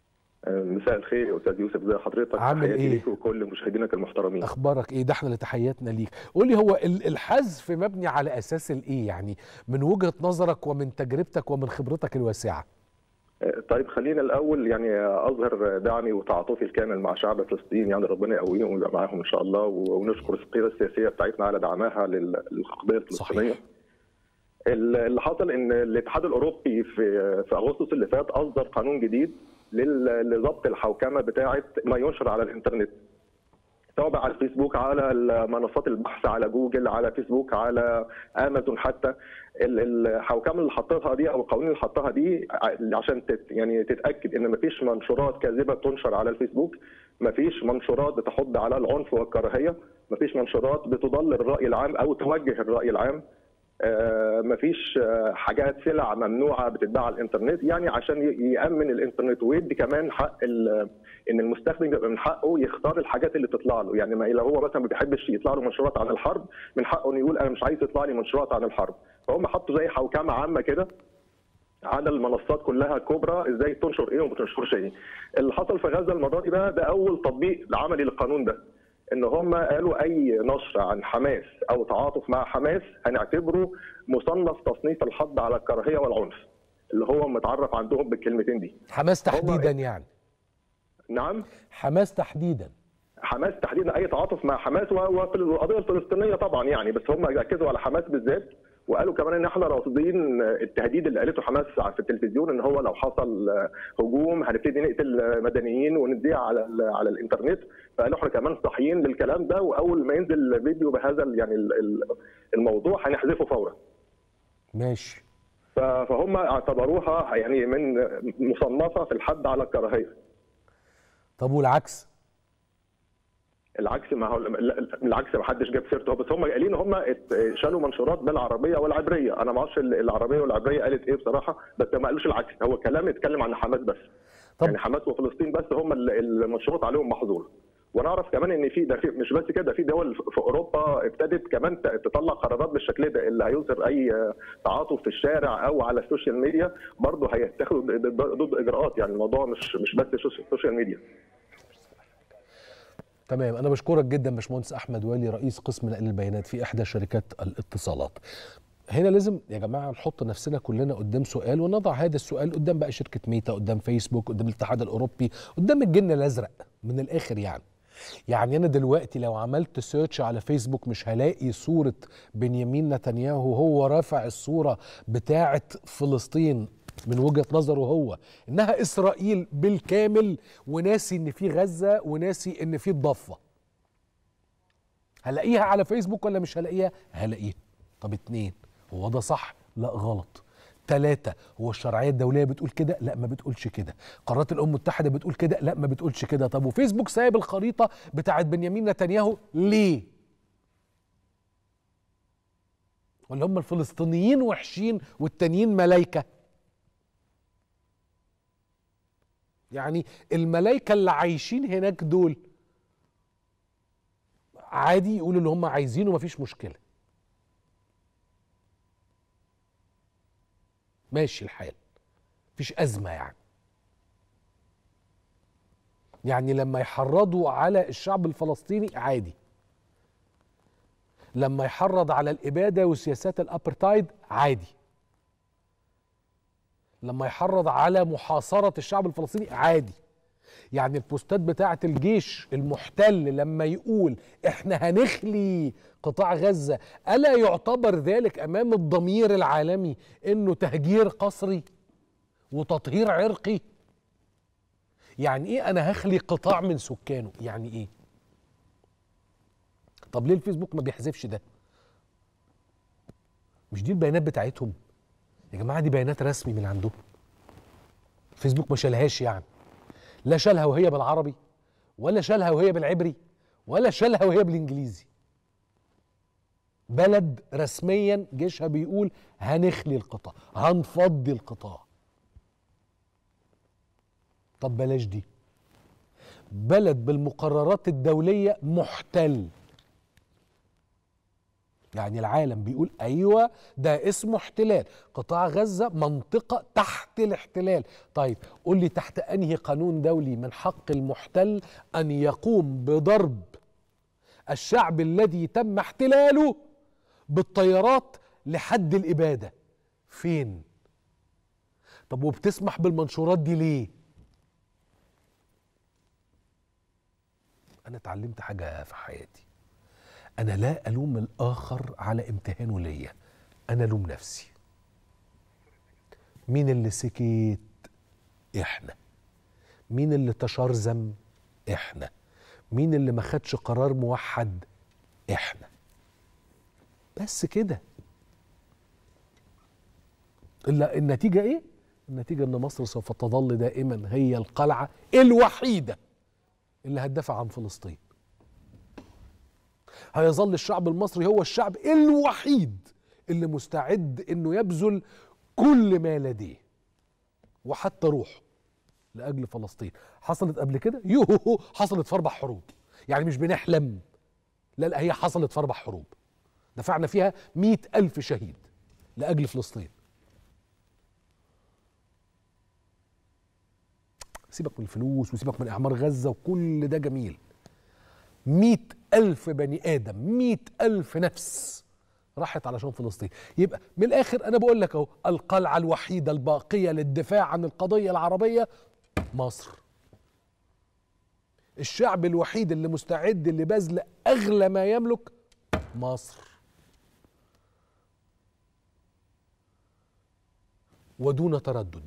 مساء الخير يا استاذ يوسف زي حضرتك عامل تحياتي إيه؟ ليك وكل مشاهدينك المحترمين اخبارك ايه ده احنا اللي تحياتنا ليك قول لي هو ال- الحذف مبني على اساس الايه يعني من وجهة نظرك ومن تجربتك ومن خبرتك الواسعة آه، طيب خلينا الاول يعني اظهر دعمي وتعاطفي الكامل مع شعب فلسطين يعني ربنا يقويهم ويبقى معاهم ان شاء الله ونشكر القياده السياسيه بتاعتنا على دعمها لل- للقضيه الفلسطينيه صحيح. ال- اللي حصل ان الاتحاد الاوروبي في في اغسطس اللي فات اصدر قانون جديد لل- لضبط الحوكمه بتاعه ما ينشر على الانترنت سواء بقى على الفيسبوك على منصات البحث على جوجل على فيسبوك على امازون حتى ال- الحوكمه اللي حطتها دي او القوانين اللي حطها دي ع- عشان تت يعني تتاكد ان مفيش منشورات كاذبه تنشر على الفيسبوك مفيش منشورات بتحض على العنف والكراهيه مفيش منشورات بتضلل الراي العام او توجه الراي العام آه، مفيش آه، حاجات سلع ممنوعه بتتباع على الانترنت يعني عشان ي- يامن الانترنت ويدي كمان حق ال- ان المستخدم يبقى من حقه يختار الحاجات اللي تطلع له يعني ما لو هو مثلا ما بيحبش يطلع له منشورات عن الحرب من حقه انه يقول انا مش عايز يطلع لي منشورات عن الحرب فهم حطوا زي حوكمه عامه كده على المنصات كلها الكبرى ازاي تنشر ايه وما تنشرش ايه. اللي حصل في غزه المره دي بقى ده اول تطبيق عملي للقانون ده. ان هم قالوا اي نشر عن حماس او تعاطف مع حماس هنعتبره مصنف تصنيف الحض على الكراهيه والعنف. اللي هو متعرف عندهم بالكلمتين دي. حماس تحديدا يعني نعم حماس تحديدا حماس تحديدا اي تعاطف مع حماس و- وفي القضيه الفلسطينيه طبعا يعني بس هم ركزوا على حماس بالذات وقالوا كمان ان احنا راصدين التهديد اللي قالته حماس في التلفزيون ان هو لو حصل هجوم هنبتدي نقتل مدنيين ونديها على ال- على الانترنت فقالوا احنا كمان صاحيين للكلام ده واول ما ينزل فيديو بهذا ال- يعني ال- ال- الموضوع هنحذفه فورا ماشي ف- فهم اعتبروها يعني من مصنفه في الحد على الكراهيه طب والعكس العكس ما هو لا، العكس ما حدش جاب سيرته بس هم قايلين هم ات- شالوا منشورات بالعربيه والعبريه انا ما اعرفش ال- العربيه والعبريه قالت ايه بصراحه بس ما قالوش العكس هو كلام اتكلم عن حماس بس طب- يعني حماس وفلسطين بس هم ال- المنشورات عليهم محظور ونعرف كمان ان في ده في مش بس كده في دول في اوروبا ابتدت كمان ت- تطلع قرارات بالشكل ده اللي هيظهر اي تعاطف في الشارع او على السوشيال ميديا برضه هيتخذوا ضد- ضد ضد اجراءات يعني الموضوع مش مش بس سوشيال- سوشيال ميديا تمام انا بشكرك جدا باشمهندس احمد والي رئيس قسم نقل البيانات في احدى شركات الاتصالات هنا لازم يا جماعه نحط نفسنا كلنا قدام سؤال ونضع هذا السؤال قدام بقى شركه ميتا قدام فيسبوك قدام الاتحاد الاوروبي قدام الجن الازرق من الاخر يعني يعني انا دلوقتي لو عملت سيرش على فيسبوك مش هلاقي صوره بنيامين نتنياهو هو رافع الصوره بتاعه فلسطين من وجهه نظره هو انها اسرائيل بالكامل وناسي ان في غزه وناسي ان في الضفه هلاقيها على فيسبوك ولا مش هلاقيها هلاقيها طب اتنين هو ده صح لا غلط تلاتة هو الشرعية الدولية بتقول كده لا ما بتقولش كده قرارات الأمم المتحدة بتقول كده لا ما بتقولش كده طب وفيسبوك سايب الخريطة بتاعت بنيامين نتنياهو ليه ولا هم الفلسطينيين وحشين والتانيين ملايكة يعني الملايكة اللي عايشين هناك دول عادي يقولوا اللي هم عايزينه مفيش مشكلة ماشي الحال مفيش أزمة يعني يعني لما يحرضوا على الشعب الفلسطيني عادي لما يحرض على الإبادة وسياسات الأبرتايد عادي لما يحرض على محاصرة الشعب الفلسطيني عادي يعني البوستات بتاعة الجيش المحتل لما يقول احنا هنخلي قطاع غزة ألا يعتبر ذلك أمام الضمير العالمي أنه تهجير قسري وتطهير عرقي يعني ايه انا هخلي قطاع من سكانه يعني ايه طب ليه الفيسبوك ما بيحذفش ده مش دي البيانات بتاعتهم يا جماعه دي بيانات رسمي من عندهم فيسبوك ما شالهاش يعني لا شالها وهي بالعربي ولا شالها وهي بالعبري ولا شالها وهي بالانجليزي بلد رسميا جيشها بيقول هنخلي القطاع هنفضي القطاع طب بلاش دي بلد بالمقررات الدولية محتل يعني العالم بيقول ايوه ده اسمه احتلال قطاع غزه منطقه تحت الاحتلال طيب قول لي تحت انهي قانون دولي من حق المحتل ان يقوم بضرب الشعب الذي تم احتلاله بالطيارات لحد الاباده فين طب وبتسمح بالمنشورات دي ليه انا اتعلمت حاجه في حياتي انا لا الوم الاخر على امتهانه ليا انا الوم نفسي مين اللي سكت احنا مين اللي تشرذم احنا مين اللي ما خدش قرار موحد احنا بس كده الا النتيجه ايه النتيجه ان مصر سوف تظل دائما هي القلعه الوحيده اللي هتدافع عن فلسطين هيظل الشعب المصري هو الشعب الوحيد اللي مستعد انه يبذل كل ما لديه وحتى روحه لاجل فلسطين حصلت قبل كده يوهو حصلت في اربع حروب يعني مش بنحلم لا لا هي حصلت في اربع حروب دفعنا فيها مئة ألف شهيد لأجل فلسطين سيبك من الفلوس وسيبك من إعمار غزة وكل ده جميل مئة ألف بني آدم مئة ألف نفس راحت علشان فلسطين يبقى من الآخر أنا بقول لك أهو القلعة الوحيدة الباقية للدفاع عن القضية العربية مصر الشعب الوحيد اللي مستعد لبذل أغلى ما يملك مصر ودون تردد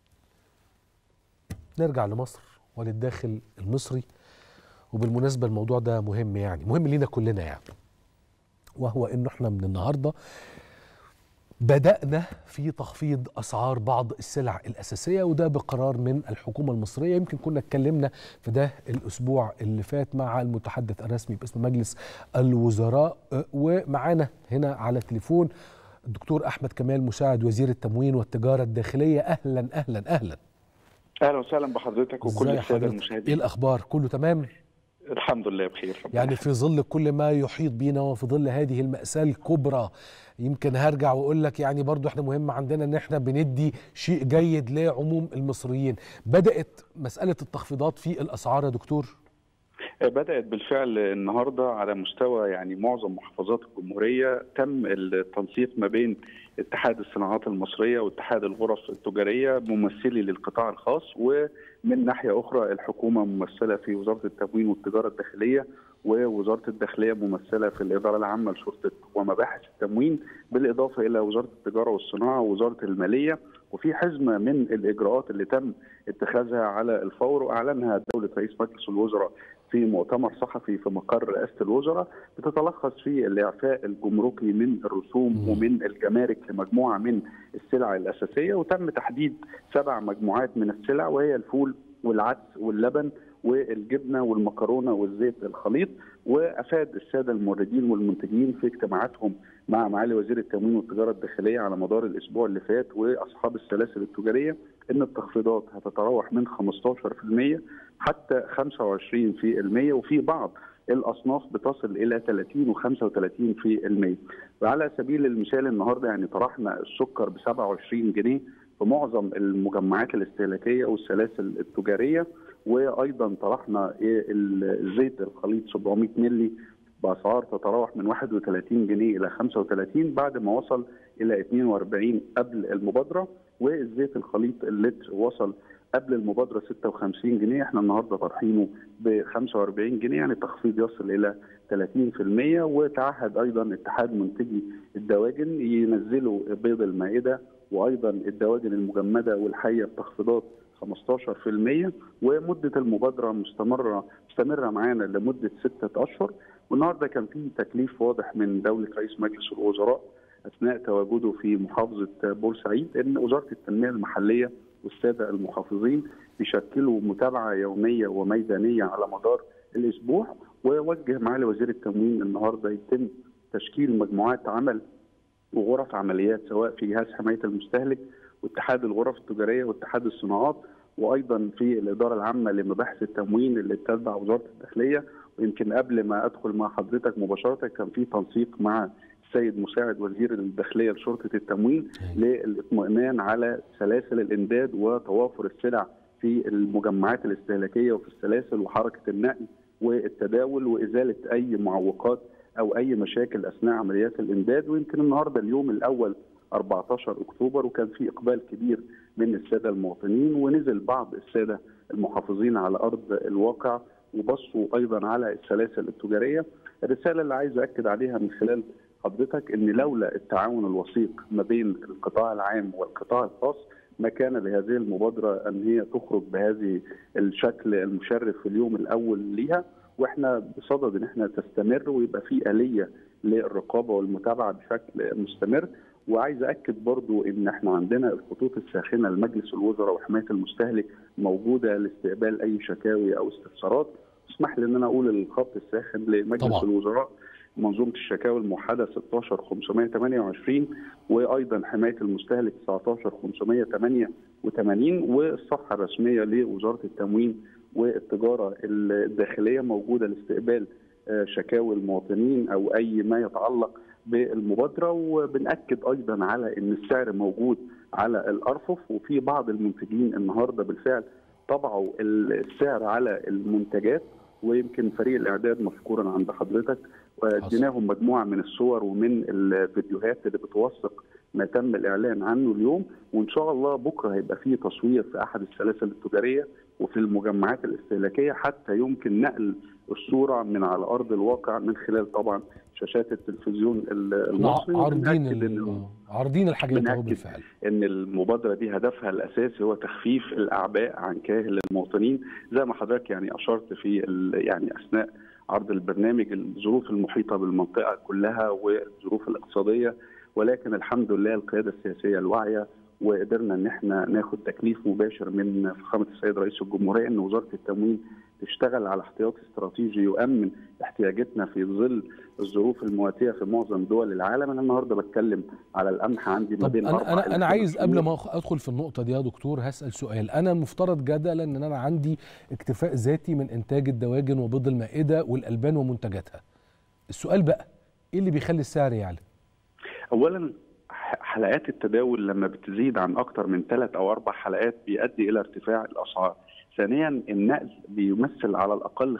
نرجع لمصر وللداخل المصري وبالمناسبة الموضوع ده مهم يعني مهم لينا كلنا يعني وهو انه احنا من النهارده بدأنا في تخفيض أسعار بعض السلع الأساسية وده بقرار من الحكومة المصرية يمكن كنا اتكلمنا في ده الأسبوع اللي فات مع المتحدث الرسمي باسم مجلس الوزراء أه، ومعانا هنا على التليفون الدكتور أحمد كمال مساعد وزير التموين والتجارة الداخلية أهلا أهلا أهلا اهلا وسهلا بحضرتك وكل إزاي الساده حضرتك؟ إيه المشاهدين الأخبار كله تمام؟ الحمد لله بخير يعني في ظل كل ما يحيط بينا وفي ظل هذه المأساة الكبرى يمكن هرجع واقول لك يعني برضو احنا مهم عندنا ان احنا بندي شيء جيد لعموم المصريين بدأت مسألة التخفيضات في الأسعار يا دكتور بدات بالفعل النهارده على مستوى يعني معظم محافظات الجمهوريه تم التنسيق ما بين اتحاد الصناعات المصريه واتحاد الغرف التجاريه ممثلي للقطاع الخاص ومن ناحيه اخرى الحكومه ممثله في وزاره التموين والتجاره الداخليه ووزاره الداخليه ممثله في الاداره العامه لشرطه ومباحث التموين بالاضافه الى وزاره التجاره والصناعه ووزاره الماليه وفي حزمه من الاجراءات اللي تم اتخاذها على الفور واعلنها دوله رئيس مجلس الوزراء في مؤتمر صحفي في مقر رئاسه الوزراء بتتلخص في الاعفاء الجمركي من الرسوم ومن الجمارك لمجموعه من السلع الاساسيه وتم تحديد سبع مجموعات من السلع وهي الفول والعدس واللبن والجبنه والمكرونه والزيت الخليط وافاد الساده الموردين والمنتجين في اجتماعاتهم مع معالي وزير التموين والتجاره الداخليه على مدار الاسبوع اللي فات واصحاب السلاسل التجاريه ان التخفيضات هتتراوح من 15% حتى 25% وفي بعض الاصناف بتصل الى 30 و35% وعلى سبيل المثال النهارده يعني طرحنا السكر ب 27 جنيه في معظم المجمعات الاستهلاكيه والسلاسل التجاريه وايضا طرحنا إيه الزيت الخليط 700 مللي باسعار تتراوح من 31 جنيه الى 35 بعد ما وصل الى 42 قبل المبادره والزيت الخليط اللتر وصل قبل المبادره 56 جنيه احنا النهارده طرحينه ب 45 جنيه يعني تخفيض يصل الى 30% وتعهد ايضا اتحاد منتجي الدواجن ينزلوا بيض المائده وايضا الدواجن المجمده والحيه بتخفيضات 15% ومده المبادره مستمره مستمره معانا لمده سته اشهر والنهارده كان في تكليف واضح من دوله رئيس مجلس الوزراء اثناء تواجده في محافظه بورسعيد ان وزاره التنميه المحليه والساده المحافظين بيشكلوا متابعه يوميه وميدانيه على مدار الاسبوع ووجه معالي وزير التموين النهارده يتم تشكيل مجموعات عمل وغرف عمليات سواء في جهاز حمايه المستهلك واتحاد الغرف التجاريه واتحاد الصناعات وايضا في الاداره العامه لمباحث التموين اللي بتتبع وزاره الداخليه ويمكن قبل ما ادخل مع حضرتك مباشره كان في تنسيق مع السيد مساعد وزير الداخليه لشرطه التموين للاطمئنان على سلاسل الامداد وتوافر السلع في المجمعات الاستهلاكيه وفي السلاسل وحركه النقل والتداول وازاله اي معوقات او اي مشاكل اثناء عمليات الامداد ويمكن النهارده اليوم الاول 14 اكتوبر وكان في اقبال كبير من الساده المواطنين ونزل بعض الساده المحافظين على ارض الواقع وبصوا ايضا على السلاسل التجاريه الرساله اللي عايز اكد عليها من خلال حضرتك ان لولا التعاون الوثيق ما بين القطاع العام والقطاع الخاص ما كان لهذه المبادره ان هي تخرج بهذه الشكل المشرف في اليوم الاول ليها واحنا بصدد ان احنا تستمر ويبقى في اليه للرقابه والمتابعه بشكل مستمر وعايز اكد برضو ان احنا عندنا الخطوط الساخنه لمجلس الوزراء وحمايه المستهلك موجوده لاستقبال اي شكاوي او استفسارات اسمح لي ان انا اقول الخط الساخن لمجلس طبعا. الوزراء منظومه الشكاوي الموحده 16 528 وايضا حمايه المستهلك 19 588 والصفحه الرسميه لوزاره التموين والتجاره الداخليه موجوده لاستقبال آه، شكاوي المواطنين او اي ما يتعلق بالمبادره وبناكد ايضا على ان السعر موجود على الارفف وفي بعض المنتجين النهارده بالفعل طبعوا السعر على المنتجات ويمكن فريق الاعداد مشكورا عند حضرتك واديناهم مجموعه من الصور ومن الفيديوهات اللي بتوثق ما تم الاعلان عنه اليوم وان شاء الله بكره هيبقى فيه تصوير في احد السلاسل التجاريه وفي المجمعات الاستهلاكيه حتى يمكن نقل الصوره من على ارض الواقع من خلال طبعا شاشات التلفزيون المصري عارضين وبنأكد إن ال- عارضين الحاجات اهو بنأكد بالفعل ان المبادره دي هدفها الاساسي هو تخفيف الاعباء عن كاهل المواطنين زي ما حضرتك يعني اشرت في ال- يعني اثناء عرض البرنامج الظروف المحيطه بالمنطقه كلها والظروف الاقتصاديه ولكن الحمد لله القياده السياسيه الواعيه وقدرنا ان احنا ناخد تكليف مباشر من فخامه السيد رئيس الجمهوريه ان وزاره التموين تشتغل على احتياطي استراتيجي يؤمن احتياجاتنا في ظل الظروف المواتيه في معظم دول العالم انا النهارده بتكلم على القمح عندي ما طب بين انا أربع انا إلى انا خمس عايز قبل شهور. ما أخ- ادخل في النقطه دي يا دكتور هسال سؤال انا مفترض جدلا ان انا عندي اكتفاء ذاتي من انتاج الدواجن وبيض المائده والالبان ومنتجاتها السؤال بقى ايه اللي بيخلي السعر يعلى اولا ح- حلقات التداول لما بتزيد عن اكثر من ثلاث او اربع حلقات بيؤدي الى ارتفاع الاسعار ثانيا النقل بيمثل على الاقل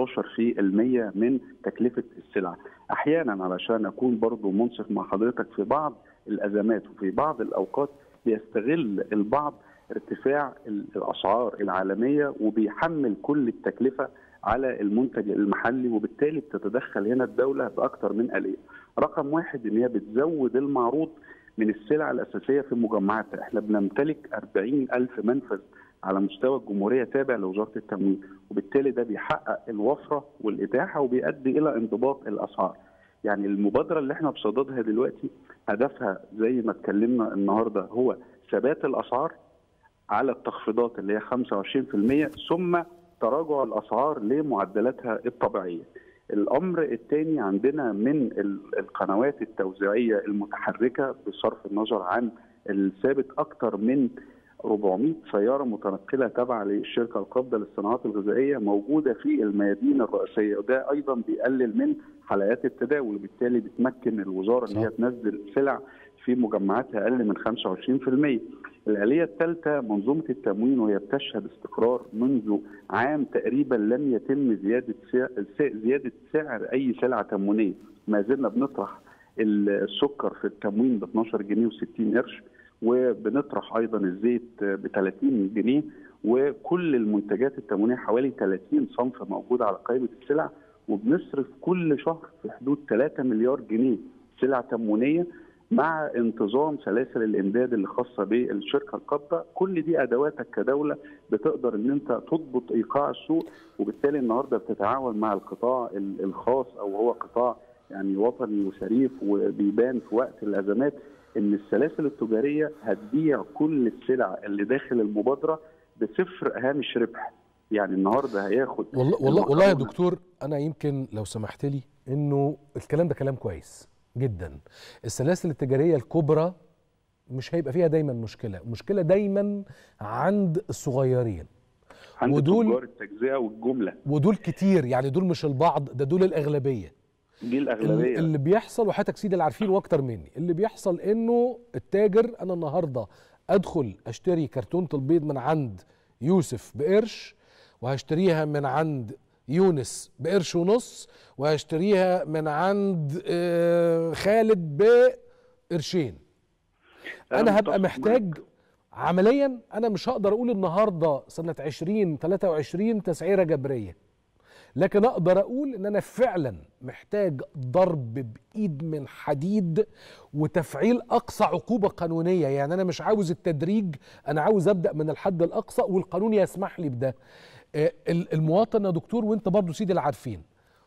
15% من تكلفه السلعه احيانا علشان اكون برضو منصف مع حضرتك في بعض الازمات وفي بعض الاوقات بيستغل البعض ارتفاع ال- الاسعار العالميه وبيحمل كل التكلفه على المنتج المحلي وبالتالي بتتدخل هنا الدوله باكثر من اليه. رقم واحد ان هي بتزود المعروض من السلع الاساسيه في مجمعاتها، احنا بنمتلك 40 الف منفذ على مستوى الجمهوريه تابع لوزاره التموين، وبالتالي ده بيحقق الوفره والاتاحه وبيؤدي الى انضباط الاسعار. يعني المبادره اللي احنا بصددها دلوقتي هدفها زي ما اتكلمنا النهارده هو ثبات الاسعار على التخفيضات اللي هي 25% ثم تراجع الاسعار لمعدلاتها الطبيعيه. الامر الثاني عندنا من ال- القنوات التوزيعيه المتحركه بصرف النظر عن الثابت اكثر من 400 سياره متنقله تابعه للشركه القابضه للصناعات الغذائيه موجوده في الميادين الرئيسيه وده ايضا بيقلل من حلقات التداول وبالتالي بتمكن الوزاره ان هي تنزل سلع في مجمعاتها اقل من 25%. الآلية الثالثة منظومة التموين وهي بتشهد استقرار منذ عام تقريبا لم يتم زيادة سعر زيادة سعر أي سلعة تموينية، ما زلنا بنطرح السكر في التموين ب 12 جنيه و60 قرش وبنطرح أيضا الزيت ب 30 جنيه وكل المنتجات التموينية حوالي 30 صنف موجودة على قائمة السلع وبنصرف كل شهر في حدود 3 مليار جنيه سلع تموينيه مع انتظام سلاسل الامداد اللي خاصه بالشركه القابضه كل دي ادواتك كدوله بتقدر ان انت تضبط ايقاع السوق وبالتالي النهارده بتتعاون مع القطاع ال- الخاص او هو قطاع يعني وطني وشريف وبيبان في وقت الازمات ان السلاسل التجاريه هتبيع كل السلع اللي داخل المبادره بصفر هامش ربح يعني النهارده هياخد والله والله والله يا المكرونة دكتور انا يمكن لو سمحت لي انه الكلام ده كلام كويس جدا السلاسل التجاريه الكبرى مش هيبقى فيها دايما مشكله المشكله دايما عند الصغيرين عند ودول- تجار التجزئه والجمله ودول كتير يعني دول مش البعض ده دول الاغلبيه دي ال- الاغلبيه اللي بيحصل وحياتك سيدي اللي عارفين واكتر مني اللي بيحصل انه التاجر انا النهارده ادخل اشتري كرتونه البيض من عند يوسف بقرش وهشتريها من عند يونس بقرش ونص وهشتريها من عند آه، خالد بقرشين انا هبقى متفق محتاج عمليا انا مش هقدر اقول النهارده سنه 20 23 تسعيره جبريه لكن اقدر اقول ان انا فعلا محتاج ضرب بايد من حديد وتفعيل اقصى عقوبه قانونيه يعني انا مش عاوز التدريج انا عاوز ابدا من الحد الاقصى والقانون يسمح لي بده آه، ال- المواطن يا دكتور وانت برضو سيدي اللي عارفين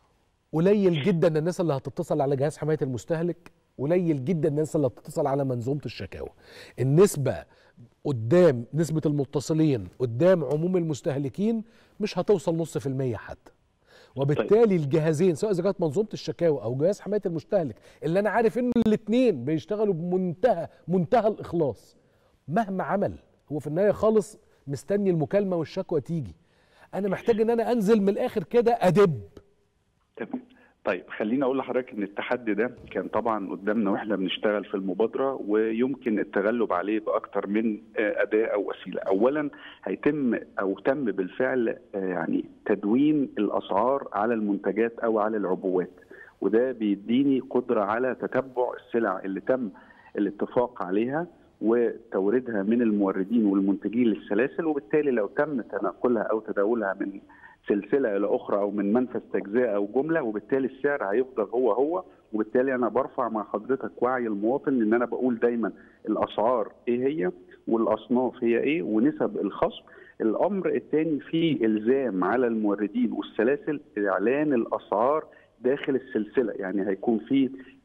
قليل جدا الناس اللي هتتصل على جهاز حمايه المستهلك قليل جدا الناس اللي هتتصل على منظومه الشكاوى النسبه قدام نسبه المتصلين قدام عموم المستهلكين مش هتوصل نص في المية حتى وبالتالي الجهازين سواء اذا كانت منظومه الشكاوى او جهاز حمايه المستهلك اللي انا عارف ان الاثنين بيشتغلوا بمنتهى منتهى الاخلاص مهما عمل هو في النهايه خالص مستني المكالمه والشكوى تيجي انا محتاج ان انا انزل من الاخر كده ادب تمام طيب خليني اقول لحضرتك ان التحدي ده كان طبعا قدامنا واحنا بنشتغل في المبادره ويمكن التغلب عليه باكثر من آه، اداه او وسيله. اولا هيتم او تم بالفعل آه، يعني تدوين الاسعار على المنتجات او على العبوات وده بيديني قدره على تتبع السلع اللي تم الاتفاق عليها وتوريدها من الموردين والمنتجين للسلاسل وبالتالي لو تم تنقلها او تداولها من سلسله الى اخرى او من منفذ تجزئه او جمله وبالتالي السعر هيفضل هو هو وبالتالي انا برفع مع حضرتك وعي المواطن ان انا بقول دايما الاسعار ايه هي والاصناف هي ايه ونسب الخصم الامر الثاني في الزام على الموردين والسلاسل اعلان الاسعار داخل السلسله يعني هيكون في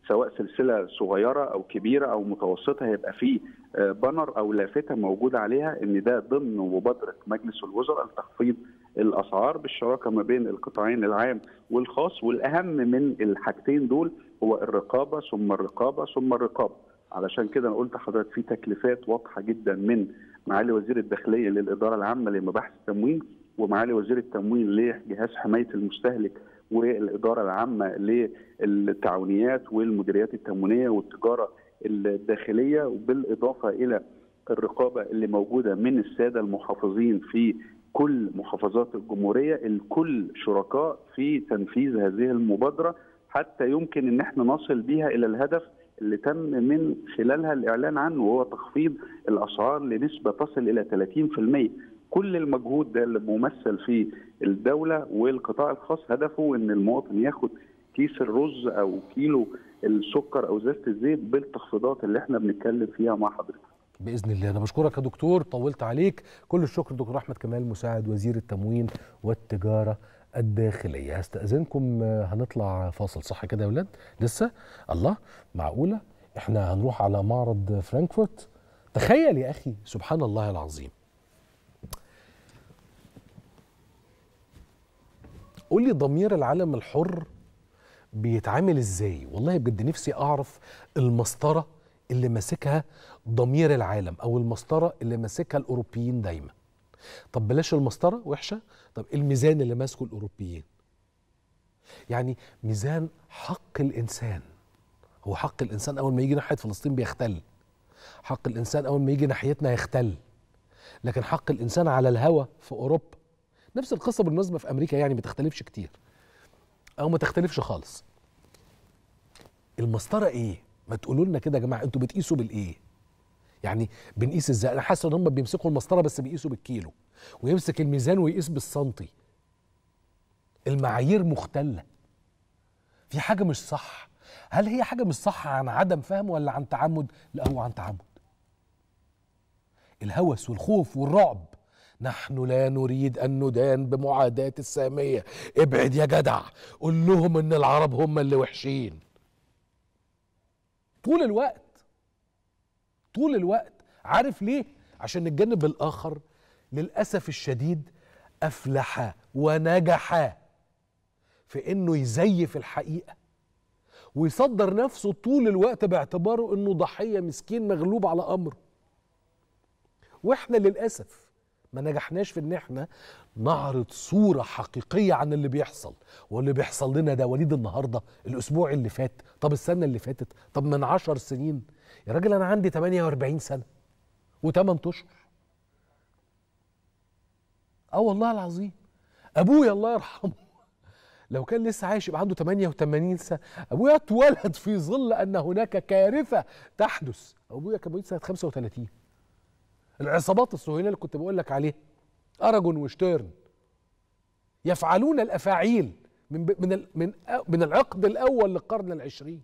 سواء سلسله صغيره او كبيره او متوسطه هيبقى فيه آه، بانر او لافته موجوده عليها ان ده ضمن مبادره مجلس الوزراء لتخفيض الاسعار بالشراكه ما بين القطاعين العام والخاص والاهم من الحاجتين دول هو الرقابه ثم الرقابه ثم الرقابه علشان كده انا قلت لحضرتك في تكليفات واضحه جدا من معالي وزير الداخليه للاداره العامه لمباحث التموين ومعالي وزير التموين لجهاز حمايه المستهلك والاداره العامه للتعاونيات والمديريات التموينيه والتجاره الداخليه وبالاضافه الى الرقابه اللي موجوده من الساده المحافظين في كل محافظات الجمهوريه الكل شركاء في تنفيذ هذه المبادره حتى يمكن ان احنا نصل بيها الى الهدف اللي تم من خلالها الاعلان عنه وهو تخفيض الاسعار لنسبه تصل الى 30% كل المجهود ده اللي ممثل في الدوله والقطاع الخاص هدفه ان المواطن ياخد كيس الرز او كيلو السكر او زيت الزيت بالتخفيضات اللي احنا بنتكلم فيها مع حضرتك باذن الله انا بشكرك يا دكتور طولت عليك كل الشكر دكتور احمد كمال مساعد وزير التموين والتجاره الداخليه هستاذنكم آه، هنطلع فاصل صح كده يا ولاد لسه الله معقوله احنا هنروح على معرض فرانكفورت تخيل يا اخي سبحان الله العظيم قول لي ضمير العالم الحر بيتعامل ازاي والله بجد نفسي اعرف المسطره اللي ماسكها ضمير العالم او المسطره اللي ماسكها الاوروبيين دايما طب بلاش المسطره وحشه طب الميزان اللي ماسكه الاوروبيين يعني ميزان حق الانسان هو حق الانسان اول ما يجي ناحيه فلسطين بيختل حق الانسان اول ما يجي ناحيتنا يختل لكن حق الانسان على الهوى في اوروبا نفس القصه بالمناسبه في امريكا يعني ما تختلفش كتير او ما تختلفش خالص المسطره ايه ما تقولوا لنا كده يا جماعه انتوا بتقيسوا بالايه يعني بنقيس ازاي انا حاسس ان هم بيمسكوا المسطره بس بيقيسوا بالكيلو ويمسك الميزان ويقيس بالسنتي المعايير مختله في حاجه مش صح هل هي حاجه مش صح عن عدم فهم ولا عن تعمد لا هو عن تعمد الهوس والخوف والرعب نحن لا نريد ان ندان بمعاداه الساميه ابعد يا جدع قول لهم ان العرب هم اللي وحشين طول الوقت طول الوقت عارف ليه عشان الجانب الاخر للاسف الشديد افلح ونجح في انه يزيف الحقيقه ويصدر نفسه طول الوقت باعتباره انه ضحيه مسكين مغلوب على امره واحنا للاسف ما نجحناش في ان احنا نعرض صوره حقيقيه عن اللي بيحصل واللي بيحصل لنا ده وليد النهارده الاسبوع اللي فات طب السنه اللي فاتت طب من عشر سنين يا راجل انا عندي 48 سنه و8 اشهر اه والله العظيم ابويا الله يرحمه لو كان لسه عايش يبقى عنده 88 سنه ابويا اتولد في ظل ان هناك كارثه تحدث ابويا كان موجود سنه 35 العصابات الصهيونيه اللي كنت بقول لك عليها اراجون وشتيرن يفعلون الافاعيل من ب... من ال... من أ... من العقد الاول للقرن العشرين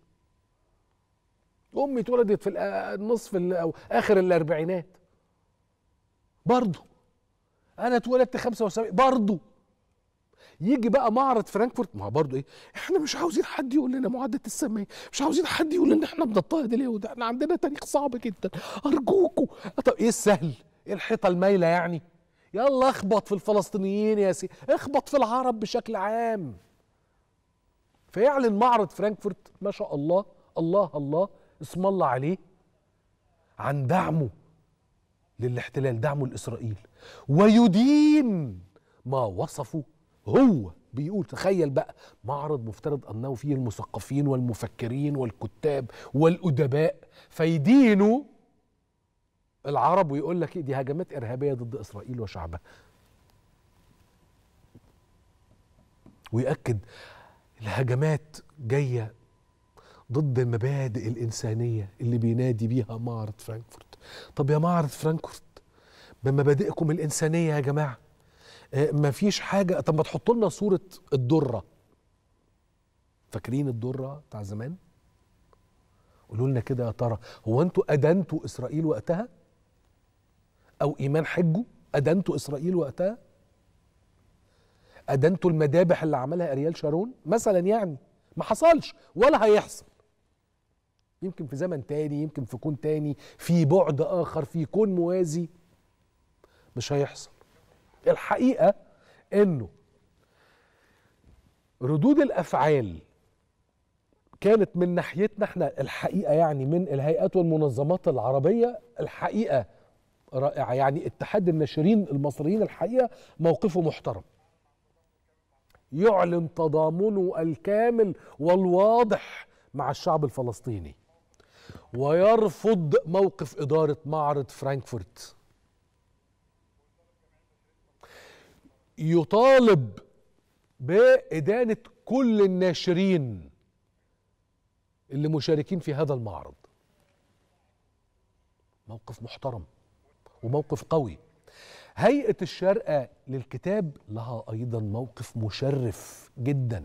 امي اتولدت في الأ- النصف ال... او اخر الاربعينات برضه انا اتولدت 75 برضه يجي بقى معرض فرانكفورت ما هو برضه ايه احنا مش عاوزين حد يقول لنا معادله الساميه مش عاوزين حد يقول ان احنا بنضطهد اليهود احنا عندنا تاريخ صعب جدا ارجوكوا طب ايه السهل ايه الحيطه المايله يعني يلا اخبط في الفلسطينيين يا سي اخبط في العرب بشكل عام فيعلن معرض فرانكفورت ما شاء الله الله الله اسم الله عليه عن دعمه للاحتلال دعمه لاسرائيل ويدين ما وصفه هو بيقول تخيل بقى معرض مفترض انه فيه المثقفين والمفكرين والكتاب والادباء فيدينوا العرب ويقول لك إيه دي هجمات ارهابيه ضد اسرائيل وشعبها ويأكد الهجمات جايه ضد المبادئ الإنسانية اللي بينادي بيها معرض فرانكفورت طب يا معرض فرانكفورت بمبادئكم الإنسانية يا جماعة آه، مفيش حاجة طب ما تحطوا لنا صورة الدرة فاكرين الدرة بتاع زمان قولوا لنا كده يا ترى هو انتوا أدنتوا إسرائيل وقتها أو إيمان حجه أدنتوا إسرائيل وقتها أدنتوا المذابح اللي عملها أريال شارون مثلا يعني ما حصلش ولا هيحصل يمكن في زمن تاني يمكن في كون تاني في بعد اخر في كون موازي مش هيحصل الحقيقه انه ردود الافعال كانت من ناحيتنا احنا الحقيقه يعني من الهيئات والمنظمات العربيه الحقيقه رائعه يعني اتحاد الناشرين المصريين الحقيقه موقفه محترم يعلن تضامنه الكامل والواضح مع الشعب الفلسطيني ويرفض موقف اداره معرض فرانكفورت يطالب بإدانة كل الناشرين اللي مشاركين في هذا المعرض موقف محترم وموقف قوي هيئة الشارقة للكتاب لها أيضا موقف مشرف جدا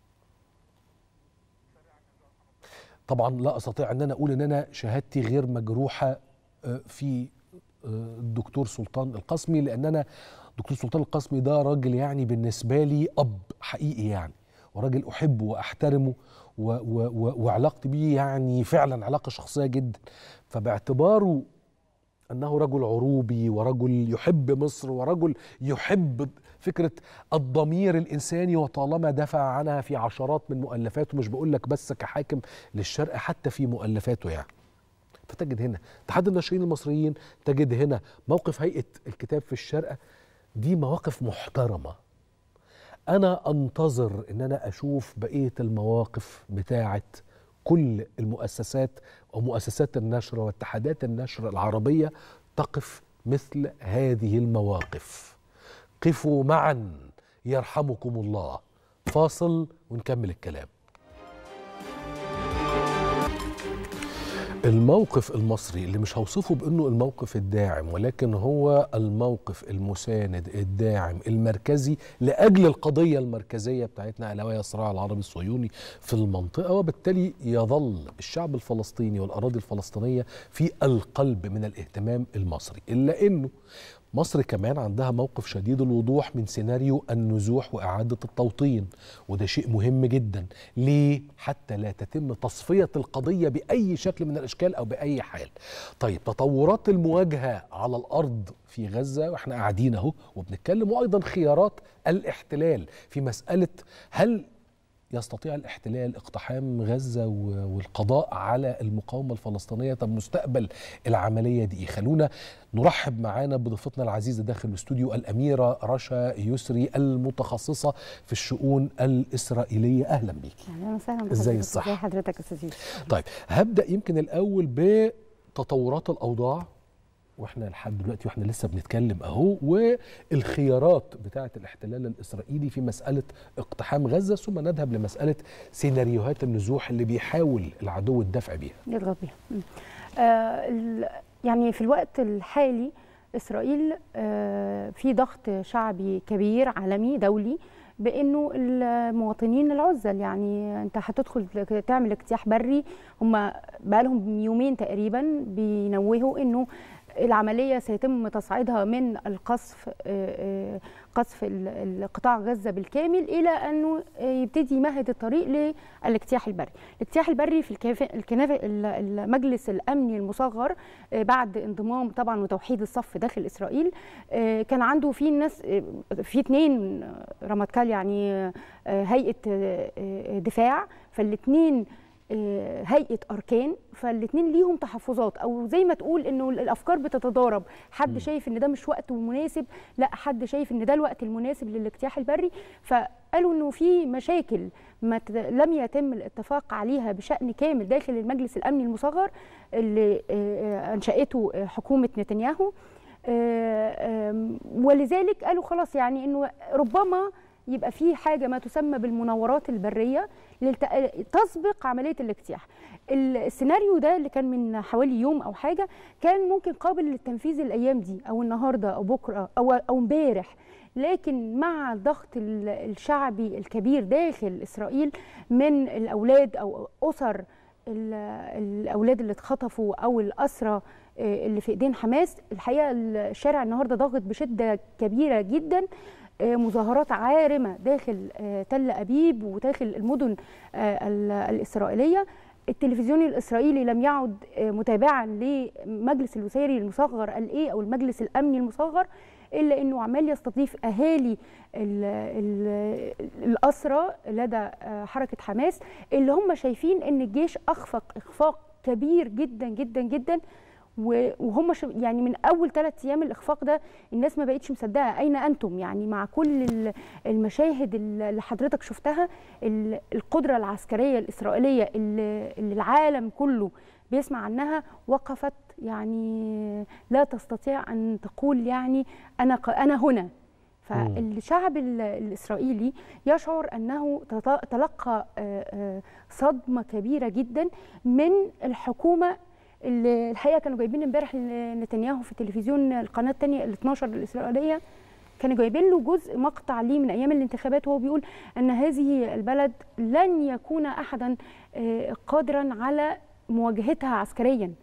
طبعا لا أستطيع أن أنا أقول أن أنا شهادتي غير مجروحة آه، في آه، الدكتور سلطان القاسمي لأن أنا دكتور سلطان القاسمي ده راجل يعني بالنسبة لي أب حقيقي يعني وراجل أحبه وأحترمه و و و وعلاقتي بيه يعني فعلا علاقة شخصية جدا فباعتباره أنه رجل عروبي ورجل يحب مصر ورجل يحب فكرة الضمير الإنساني وطالما دافع عنها في عشرات من مؤلفاته مش بقول لك بس كحاكم للشرق حتى في مؤلفاته يعني فتجد هنا اتحاد الناشرين المصريين تجد هنا موقف هيئة الكتاب في الشرق دي مواقف محترمة أنا أنتظر إن أنا أشوف بقية المواقف بتاعة كل المؤسسات أو مؤسسات النشر واتحادات النشر العربية تقف مثل هذه المواقف قفوا معا يرحمكم الله فاصل ونكمل الكلام الموقف المصري اللي مش هوصفه بانه الموقف الداعم ولكن هو الموقف المساند الداعم المركزي لاجل القضيه المركزيه بتاعتنا الا وهي الصراع العربي الصهيوني في المنطقه وبالتالي يظل الشعب الفلسطيني والاراضي الفلسطينيه في القلب من الاهتمام المصري الا انه مصر كمان عندها موقف شديد الوضوح من سيناريو النزوح وإعادة التوطين وده شيء مهم جدا ليه؟ حتى لا تتم تصفية القضية بأي شكل من الأشكال أو بأي حال طيب تطورات المواجهة على الأرض في غزة وإحنا قاعدين أهو وبنتكلم وأيضا خيارات الاحتلال في مسألة هل يستطيع الاحتلال اقتحام غزة و- والقضاء على المقاومة الفلسطينية طب مستقبل العملية دي إيه؟ خلونا نرحب معانا بضيفتنا العزيزة داخل الاستوديو الأميرة رشا يسري المتخصصة في الشؤون الإسرائيلية أهلا بيك اهلا وسهلا ازاي بحضرتك. الصحة؟ ازي حضرتك يا استاذ يوسف طيب هبدأ يمكن الأول بتطورات الأوضاع واحنا لحد دلوقتي واحنا لسه بنتكلم اهو والخيارات بتاعه الاحتلال الاسرائيلي في مساله اقتحام غزه ثم نذهب لمساله سيناريوهات النزوح اللي بيحاول العدو الدفع بيها. يضغط بيها مم. آه ال- يعني في الوقت الحالي اسرائيل آه في ضغط شعبي كبير عالمي دولي بانه المواطنين العزل يعني انت هتدخل تعمل اجتياح بري هم بقالهم يومين تقريبا بينوهوا انه العمليه سيتم تصعيدها من القصف آه، آه، قصف ال- ال- قطاع غزه بالكامل الى انه آه، يبتدي يمهد الطريق للاجتياح البري. الاجتياح البري في الكيف- الكنافه ال- المجلس الامني المصغر آه، بعد انضمام طبعا وتوحيد الصف داخل اسرائيل آه، كان عنده في ناس آه، في اثنين رمضكال يعني آه، هيئه آه، آه، دفاع فالاثنين آه، هيئه اركان فالاثنين ليهم تحفظات او زي ما تقول انه الافكار بتتضارب حد شايف ان ده مش وقت مناسب لا حد شايف ان ده الوقت المناسب للاجتياح البري فقالوا انه في مشاكل ما ت- لم يتم الاتفاق عليها بشان كامل داخل المجلس الامني المصغر اللي آه، انشاته آه، حكومه نتنياهو آه، آم، ولذلك قالوا خلاص يعني انه ربما يبقى في حاجه ما تسمى بالمناورات البريه للت- تسبق عمليه الاجتياح السيناريو ده اللي كان من حوالي يوم او حاجه كان ممكن قابل للتنفيذ الايام دي او النهارده او بكره او او امبارح لكن مع الضغط ال- الشعبي الكبير داخل اسرائيل من الاولاد او اسر ال- الاولاد اللي اتخطفوا او الاسرى آه، اللي في ايدين حماس الحقيقه الشارع النهارده ضاغط بشده كبيره جدا آه، مظاهرات عارمه داخل آه، تل ابيب وداخل المدن آه، ال- الاسرائيليه التلفزيون الاسرائيلي لم يعد آه، متابعا لمجلس الوزاري المصغر الايه او المجلس الامني المصغر الا انه عمال يستضيف اهالي ال- ال- الاسرى لدى آه، حركه حماس اللي هم شايفين ان الجيش اخفق اخفاق كبير جدا جدا جدا و- وهم ش- يعني من اول ثلاث ايام الاخفاق ده الناس ما بقتش مصدقه اين انتم يعني مع كل ال- المشاهد اللي حضرتك شفتها ال- القدره العسكريه الاسرائيليه اللي اللي العالم كله بيسمع عنها وقفت يعني لا تستطيع ان تقول يعني انا ق- انا هنا فالشعب ال- الاسرائيلي يشعر انه تط- تلقى آه، آه، صدمه كبيره جدا من الحكومه اللي الحقيقه كانوا جايبين امبارح نتنياهو في التلفزيون القناه الثانيه ال 12 الاسرائيليه كانوا جايبين له جزء مقطع ليه من ايام الانتخابات وهو بيقول ان هذه البلد لن يكون احدا آه، قادرا على مواجهتها عسكريا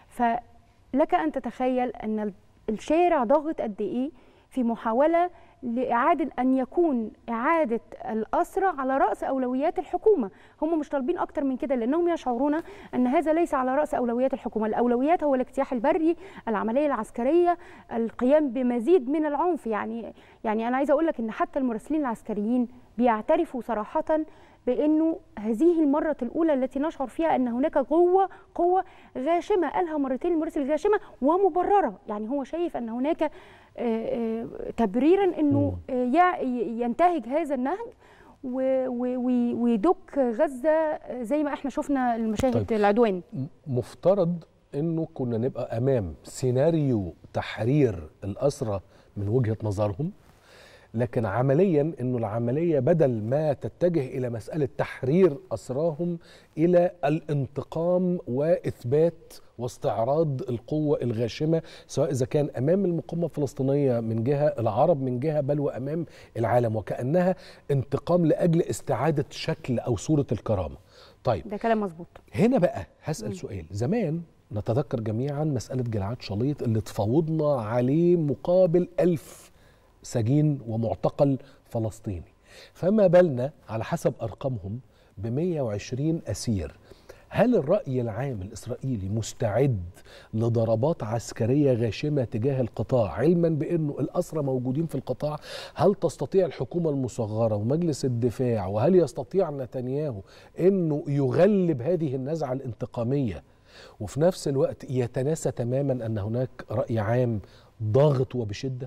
فلك ان تتخيل ان الشارع ضاغط قد ايه في محاوله لاعاده ان يكون اعاده الاسرى على راس اولويات الحكومه هم مش طالبين اكتر من كده لانهم يشعرون ان هذا ليس على راس اولويات الحكومه الاولويات هو الاجتياح البري العمليه العسكريه القيام بمزيد من العنف يعني يعني انا عايزه اقول لك ان حتى المراسلين العسكريين بيعترفوا صراحه بانه هذه المره الاولى التي نشعر فيها ان هناك قوه قوه غاشمه قالها مرتين المراسل غاشمه ومبرره يعني هو شايف ان هناك آه، آه، تبريرا انه آه، يع- ينتهج هذا النهج و- و- و- ويدك غزه زي ما احنا شفنا المشاهد طيب. طيب. العدوان مفترض انه كنا نبقى امام سيناريو تحرير الاسرى من وجهه نظرهم لكن عمليا انه العمليه بدل ما تتجه الى مساله تحرير اسراهم الى الانتقام واثبات واستعراض القوه الغاشمه سواء اذا كان امام المقاومه الفلسطينيه من جهه العرب من جهه بل وامام العالم وكانها انتقام لاجل استعاده شكل او صوره الكرامه. طيب ده كلام مظبوط هنا بقى هسأل مم. سؤال زمان نتذكر جميعا مسألة جلعاد شليط اللي تفاوضنا عليه مقابل ألف سجين ومعتقل فلسطيني فما بالنا على حسب أرقامهم ب 120 أسير هل الرأي العام الإسرائيلي مستعد لضربات عسكرية غاشمة تجاه القطاع علما بأنه الأسرى موجودين في القطاع هل تستطيع الحكومة المصغرة ومجلس الدفاع وهل يستطيع نتنياهو أنه يغلب هذه النزعة الانتقامية وفي نفس الوقت يتناسى تماما أن هناك رأي عام ضاغط وبشدة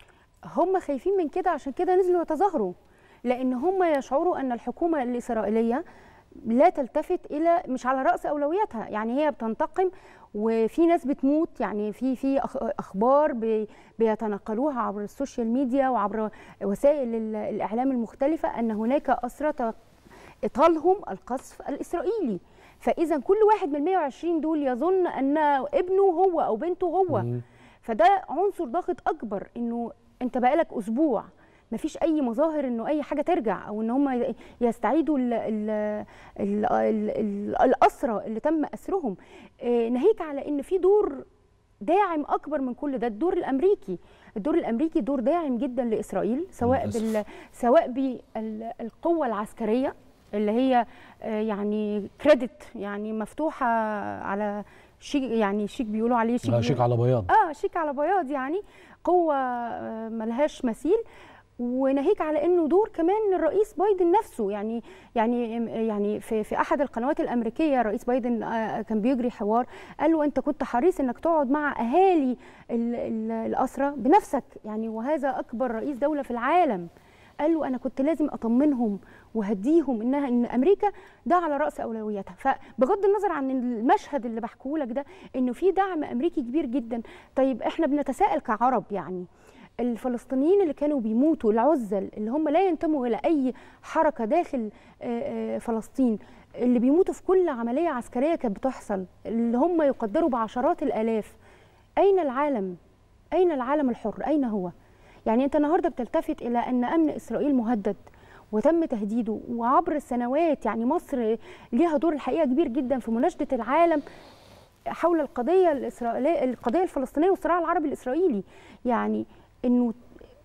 هم خايفين من كده عشان كده نزلوا يتظاهروا لان هم يشعروا ان الحكومه الاسرائيليه لا تلتفت الى مش على راس اولوياتها يعني هي بتنتقم وفي ناس بتموت يعني في في أخ- اخبار بي- بيتنقلوها عبر السوشيال ميديا وعبر وسائل ال- الاعلام المختلفه ان هناك اسرى ت- اطالهم القصف الاسرائيلي فاذا كل واحد من 120 دول يظن ان ابنه هو او بنته هو فده عنصر ضاغط اكبر انه انت بقالك اسبوع مفيش اي مظاهر انه اي حاجه ترجع او ان هم يستعيدوا ال ال ال ال ال الاسرى اللي تم اسرهم آه، ناهيك على ان في دور داعم اكبر من كل ده الدور الامريكي الدور الامريكي دور داعم جدا لاسرائيل سواء للأسف. بال سواء بالقوه العسكريه اللي هي آه، يعني كريدت يعني مفتوحه على شيك يعني شيك بيقولوا عليه آه، شيك على بياض. اه شيك على بياض يعني قوه آه، ملهاش مثيل وناهيك على انه دور كمان الرئيس بايدن نفسه يعني يعني يعني في في احد القنوات الامريكيه الرئيس بايدن آه، كان بيجري حوار قال له انت كنت حريص انك تقعد مع اهالي ال- ال- الاسرى بنفسك يعني وهذا اكبر رئيس دوله في العالم قال له انا كنت لازم اطمنهم وهديهم انها ان امريكا ده على راس اولوياتها فبغض النظر عن المشهد اللي بحكيه لك ده انه في دعم امريكي كبير جدا طيب احنا بنتساءل كعرب يعني الفلسطينيين اللي كانوا بيموتوا العزل اللي هم لا ينتموا الى اي حركه داخل آه، آه، فلسطين اللي بيموتوا في كل عمليه عسكريه كانت بتحصل اللي هم يقدروا بعشرات الالاف اين العالم اين العالم الحر اين هو يعني انت النهارده بتلتفت الى ان امن اسرائيل مهدد وتم تهديده وعبر السنوات يعني مصر ليها دور الحقيقه كبير جدا في مناشده العالم حول القضيه الاسرائيليه القضيه الفلسطينيه والصراع العربي الاسرائيلي يعني انه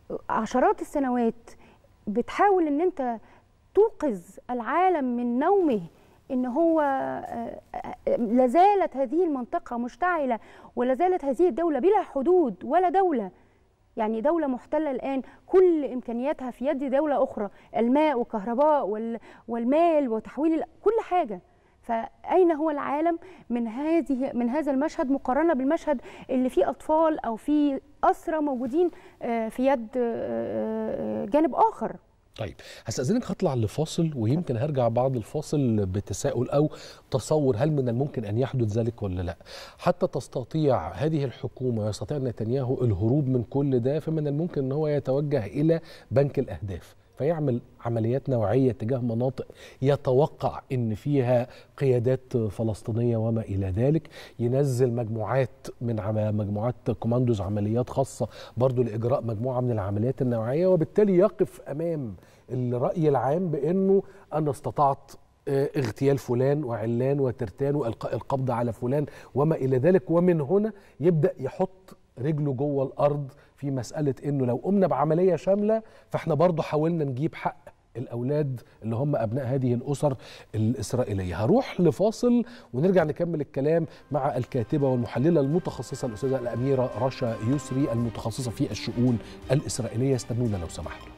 عشرات السنوات بتحاول ان انت توقظ العالم من نومه ان هو آه، آه، لازالت هذه المنطقه مشتعله ولازالت هذه الدوله بلا حدود ولا دوله يعني دولة محتلة الآن كل إمكانياتها في يد دولة أخرى الماء والكهرباء وال- والمال وتحويل ال- كل حاجة فأين هو العالم من هذه من هذا المشهد مقارنة بالمشهد اللي فيه أطفال أو فيه أسرى موجودين آه، في يد آه، آه، جانب آخر طيب هستأذنك هطلع لفاصل ويمكن هرجع بعد الفاصل بتساؤل أو تصور هل من الممكن أن يحدث ذلك ولا لا حتى تستطيع هذه الحكومة ويستطيع نتنياهو الهروب من كل ده فمن الممكن أن هو يتوجه إلى بنك الأهداف فيعمل عمليات نوعية تجاه مناطق يتوقع ان فيها قيادات فلسطينية وما الى ذلك ينزل مجموعات من عم مجموعات كوماندوز عمليات خاصة برضو لاجراء مجموعة من العمليات النوعية وبالتالي يقف امام الرأي العام بانه انا استطعت آه، اغتيال فلان وعلان وترتان والقاء القبض على فلان وما الى ذلك ومن هنا يبدا يحط رجله جوه الارض في مساله انه لو قمنا بعمليه شامله فاحنا برضو حاولنا نجيب حق الاولاد اللي هم ابناء هذه الاسر الاسرائيليه هروح لفاصل ونرجع نكمل الكلام مع الكاتبه والمحلله المتخصصه الاستاذه الاميره رشا يسري المتخصصه في الشؤون الاسرائيليه استنونا لو سمحتوا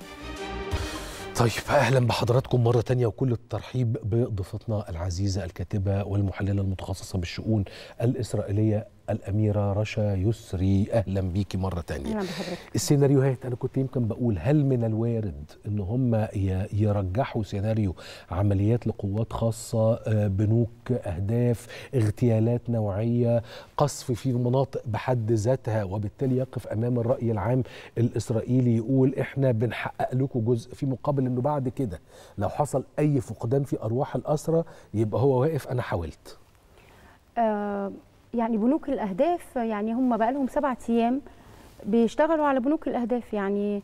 طيب اهلا بحضراتكم مره تانية وكل الترحيب بضيفتنا العزيزه الكاتبه والمحلله المتخصصه بالشؤون الاسرائيليه الاميره رشا يسري اهلا بيكي مره تانية أهلا بحضرتك. السيناريوهات انا كنت يمكن بقول هل من الوارد ان هم ي- يرجحوا سيناريو عمليات لقوات خاصه آه، بنوك اهداف اغتيالات نوعيه قصف في مناطق بحد ذاتها وبالتالي يقف امام الراي العام الاسرائيلي يقول احنا بنحقق لكم جزء في مقابل انه بعد كده لو حصل اي فقدان في ارواح الاسرى يبقى هو واقف انا حاولت آه، يعني بنوك الاهداف يعني هم بقى لهم سبعة ايام بيشتغلوا على بنوك الاهداف يعني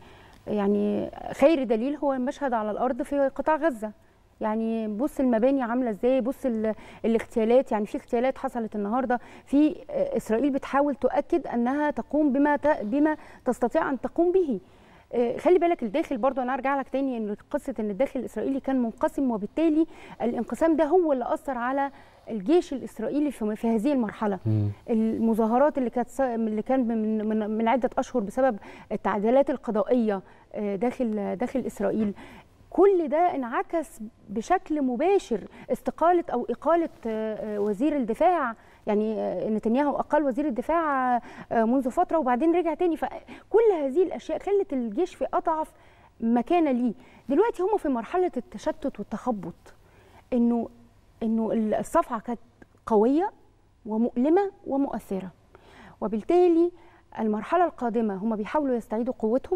يعني خير دليل هو المشهد على الارض في قطاع غزه يعني بص المباني عامله ازاي بص ال- الاغتيالات يعني في اغتيالات حصلت النهارده في آه، اسرائيل بتحاول تؤكد انها تقوم بما ت- بما تستطيع ان تقوم به آه، خلي بالك الداخل برضه انا ارجع لك تاني ان قصه ان الداخل الاسرائيلي كان منقسم وبالتالي الانقسام ده هو اللي اثر على الجيش الاسرائيلي في في هذه المرحله المظاهرات اللي كانت ص- اللي كان من من من عده اشهر بسبب التعديلات القضائيه آه، داخل داخل اسرائيل كل ده انعكس بشكل مباشر استقاله او اقاله آه، آه، وزير الدفاع يعني آه، نتنياهو اقال وزير الدفاع آه، منذ فتره وبعدين رجع تاني فكل هذه الاشياء خلت الجيش في اضعف مكانه ليه دلوقتي هم في مرحله التشتت والتخبط انه انه الصفعه كانت قويه ومؤلمه ومؤثره وبالتالي المرحله القادمه هم بيحاولوا يستعيدوا قوتهم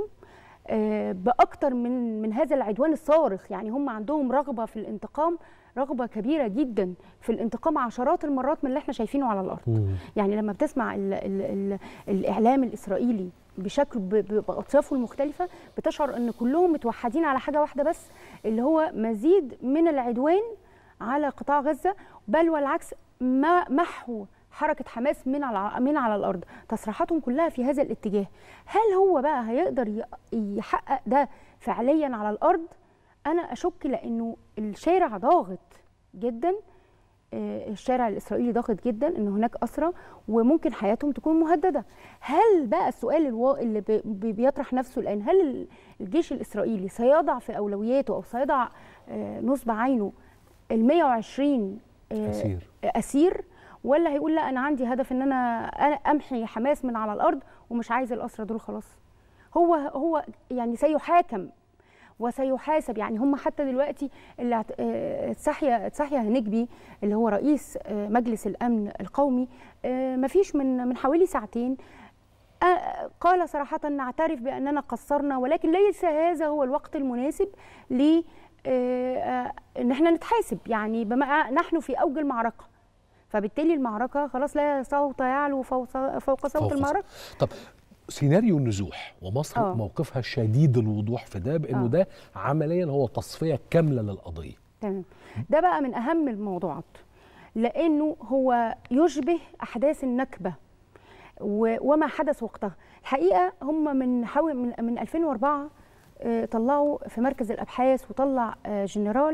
آه، باكتر من من هذا العدوان الصارخ يعني هم عندهم رغبه في الانتقام رغبه كبيره جدا في الانتقام عشرات المرات من اللي احنا شايفينه على الارض يعني لما بتسمع ال ال ال الاعلام الاسرائيلي بشكل ب- ب- باطيافه المختلفه بتشعر ان كلهم متوحدين على حاجه واحده بس اللي هو مزيد من العدوان على قطاع غزه بل والعكس ما محو حركه حماس من على من على الارض تصريحاتهم كلها في هذا الاتجاه هل هو بقى هيقدر ي- يحقق ده فعليا على الارض انا اشك لانه الشارع ضاغط جدا آه، الشارع الاسرائيلي ضاغط جدا ان هناك اسرى وممكن حياتهم تكون مهدده هل بقى السؤال الوا... اللي ب... ب- بيطرح نفسه الان هل ال- الجيش الاسرائيلي سيضع في اولوياته او سيضع آه، نصب عينه ال 120 آه، أسير. اسير ولا هيقول لا انا عندي هدف ان انا أنا امحي حماس من على الارض ومش عايز الاسرى دول خلاص هو هو يعني سيحاكم وسيحاسب يعني هم حتى دلوقتي اللي اعت- آه، تسحيا تسحيا هنجبي اللي هو رئيس آه، مجلس الامن القومي آه، مفيش من من حوالي ساعتين آه، قال صراحة نعترف بأننا قصرنا ولكن ليس هذا هو الوقت المناسب ل آه، آه، ان احنا نتحاسب يعني بما نحن في اوج المعركه فبالتالي المعركه خلاص لا صوت يعلو فوق فوق صوت فوق المعركه طب سيناريو النزوح ومصر آه. موقفها شديد الوضوح في ده بانه آه. ده عمليا هو تصفيه كامله للقضيه تمام ده بقى من اهم الموضوعات لانه هو يشبه احداث النكبه و- وما حدث وقتها الحقيقه هم من حوالي من, من 2004 آه، طلعوا في مركز الابحاث وطلع آه، جنرال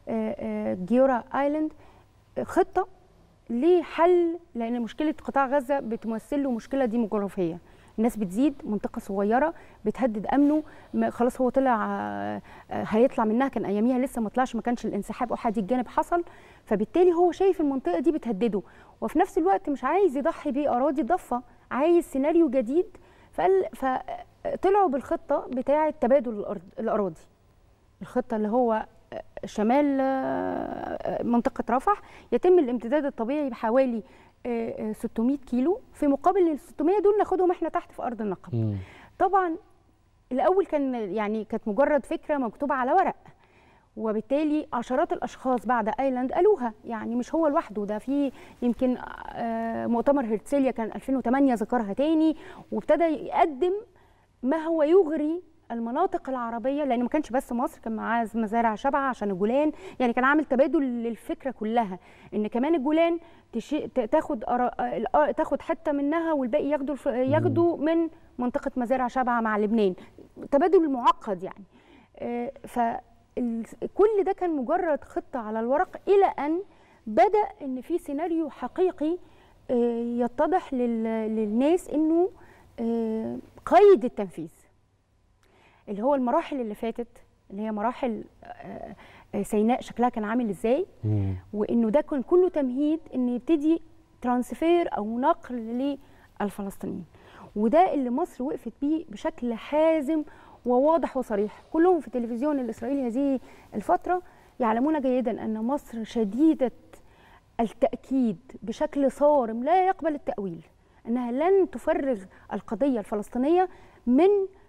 آه، آه، جيورا ايلاند آه، خطه لحل لان مشكله قطاع غزه بتمثل له مشكله ديموغرافيه الناس بتزيد منطقه صغيره بتهدد امنه ما- خلاص هو طلع آه، آه، هيطلع منها كان اياميها لسه ما طلعش ما كانش الانسحاب احادي الجانب حصل فبالتالي هو شايف المنطقه دي بتهدده وفي نفس الوقت مش عايز يضحي باراضي ضفه عايز سيناريو جديد فقال فطلعوا بالخطه بتاعه تبادل الأرض- الاراضي الخطه اللي هو شمال آه، منطقه رفح يتم الامتداد الطبيعي بحوالي آه، آه، 600 كيلو في مقابل ال 600 دول ناخدهم احنا تحت في ارض النقب طبعا الاول كان يعني كانت مجرد فكره مكتوبه على ورق وبالتالي عشرات الاشخاص بعد ايلاند قالوها يعني مش هو لوحده ده في يمكن آه، مؤتمر هرتسليا كان 2008 ذكرها تاني وابتدى يقدم ما هو يغري المناطق العربيه لان ما كانش بس مصر كان معاه مزارع شبعه عشان الجولان يعني كان عامل تبادل للفكره كلها ان كمان الجولان تشي ت- تاخد أرا- الأ- تاخد حته منها والباقي ياخدوا الف- ياخدوا من منطقه مزارع شبعه مع لبنان تبادل معقد يعني آه، فكل ده كان مجرد خطه على الورق الى ان بدا ان في سيناريو حقيقي آه، يتضح لل- للناس انه آه، قيد التنفيذ اللي هو المراحل اللي فاتت اللي هي مراحل آه، آه، سيناء شكلها كان عامل ازاي وانه ده كان كله تمهيد ان يبتدي ترانسفير او نقل للفلسطينيين وده اللي مصر وقفت بيه بشكل حازم وواضح وصريح كلهم في التلفزيون الاسرائيلي هذه الفتره يعلمون جيدا ان مصر شديده التاكيد بشكل صارم لا يقبل التاويل انها لن تفرغ القضيه الفلسطينيه من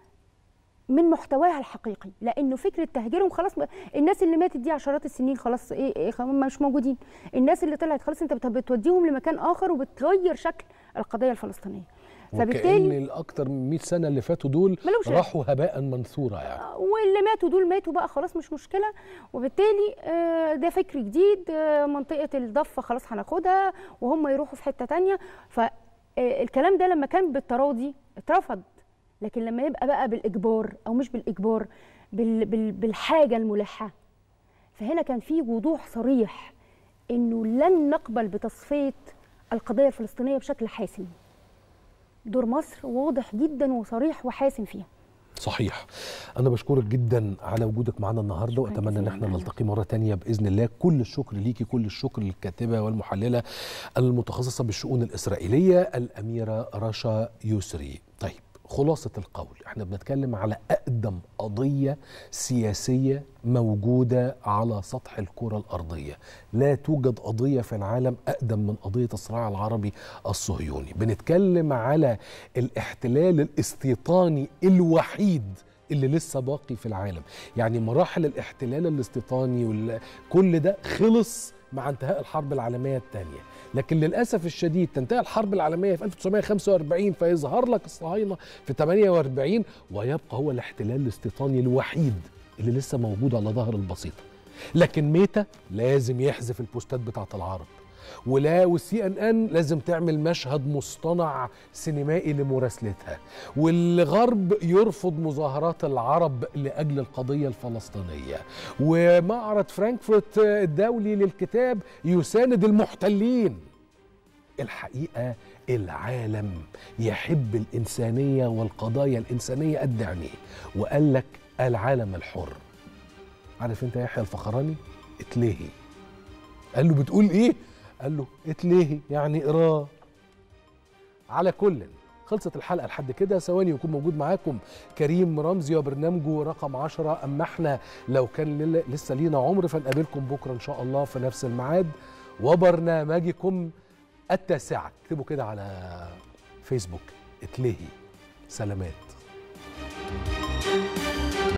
من محتواها الحقيقي لانه فكره تهجيرهم خلاص م- الناس اللي ماتت دي عشرات السنين خلاص ايه, إيه خلاص مش موجودين الناس اللي طلعت خلاص انت بت- بتوديهم لمكان اخر وبتغير شكل القضيه الفلسطينيه وكأن فبالتالي الأكتر من 100 سنة اللي فاتوا دول ملوش راحوا هباء منثورا يعني واللي ماتوا دول ماتوا بقى خلاص مش مشكله وبالتالي آه، ده فكر جديد آه، منطقه الضفه خلاص هناخدها وهم يروحوا في حته تانية فالكلام ده لما كان بالتراضي اترفض لكن لما يبقى بقى بالاجبار او مش بالاجبار بال بال بالحاجه الملحه فهنا كان في وضوح صريح انه لن نقبل بتصفيه القضيه الفلسطينيه بشكل حاسم دور مصر واضح جدا وصريح وحاسم فيها صحيح أنا بشكرك جدا على وجودك معنا النهاردة وأتمنى أن احنا نلتقي مرة تانية بإذن الله كل الشكر ليكي كل الشكر للكاتبة والمحللة المتخصصة بالشؤون الإسرائيلية الأميرة رشا يسري طيب خلاصة القول احنا بنتكلم على أقدم قضية سياسية موجودة على سطح الكرة الأرضية لا توجد قضية في العالم أقدم من قضية الصراع العربي الصهيوني بنتكلم على الاحتلال الاستيطاني الوحيد اللي لسه باقي في العالم يعني مراحل الاحتلال الاستيطاني وكل ده خلص مع انتهاء الحرب العالمية الثانية لكن للأسف الشديد تنتهي الحرب العالمية في 1945 فيظهر لك الصهاينة في 48 ويبقى هو الاحتلال الاستيطاني الوحيد اللي لسه موجود على ظهر البسيطة لكن ميتا لازم يحذف البوستات بتاعت العرب ولا والسي ان ان لازم تعمل مشهد مصطنع سينمائي لمراسلتها والغرب يرفض مظاهرات العرب لاجل القضيه الفلسطينيه ومعرض فرانكفورت الدولي للكتاب يساند المحتلين الحقيقه العالم يحب الانسانيه والقضايا الانسانيه قد عينيه وقال لك العالم الحر عارف انت يحيى الفخراني اتلهي قال له بتقول ايه قال له اتلهي يعني اقراه على كل خلصت الحلقه لحد كده ثواني يكون موجود معاكم كريم رمزي وبرنامجه رقم عشرة اما احنا لو كان لل- لسه لينا عمر فنقابلكم بكره ان شاء الله في نفس الميعاد وبرنامجكم التاسعه اكتبوا كده على فيسبوك اتلهي سلامات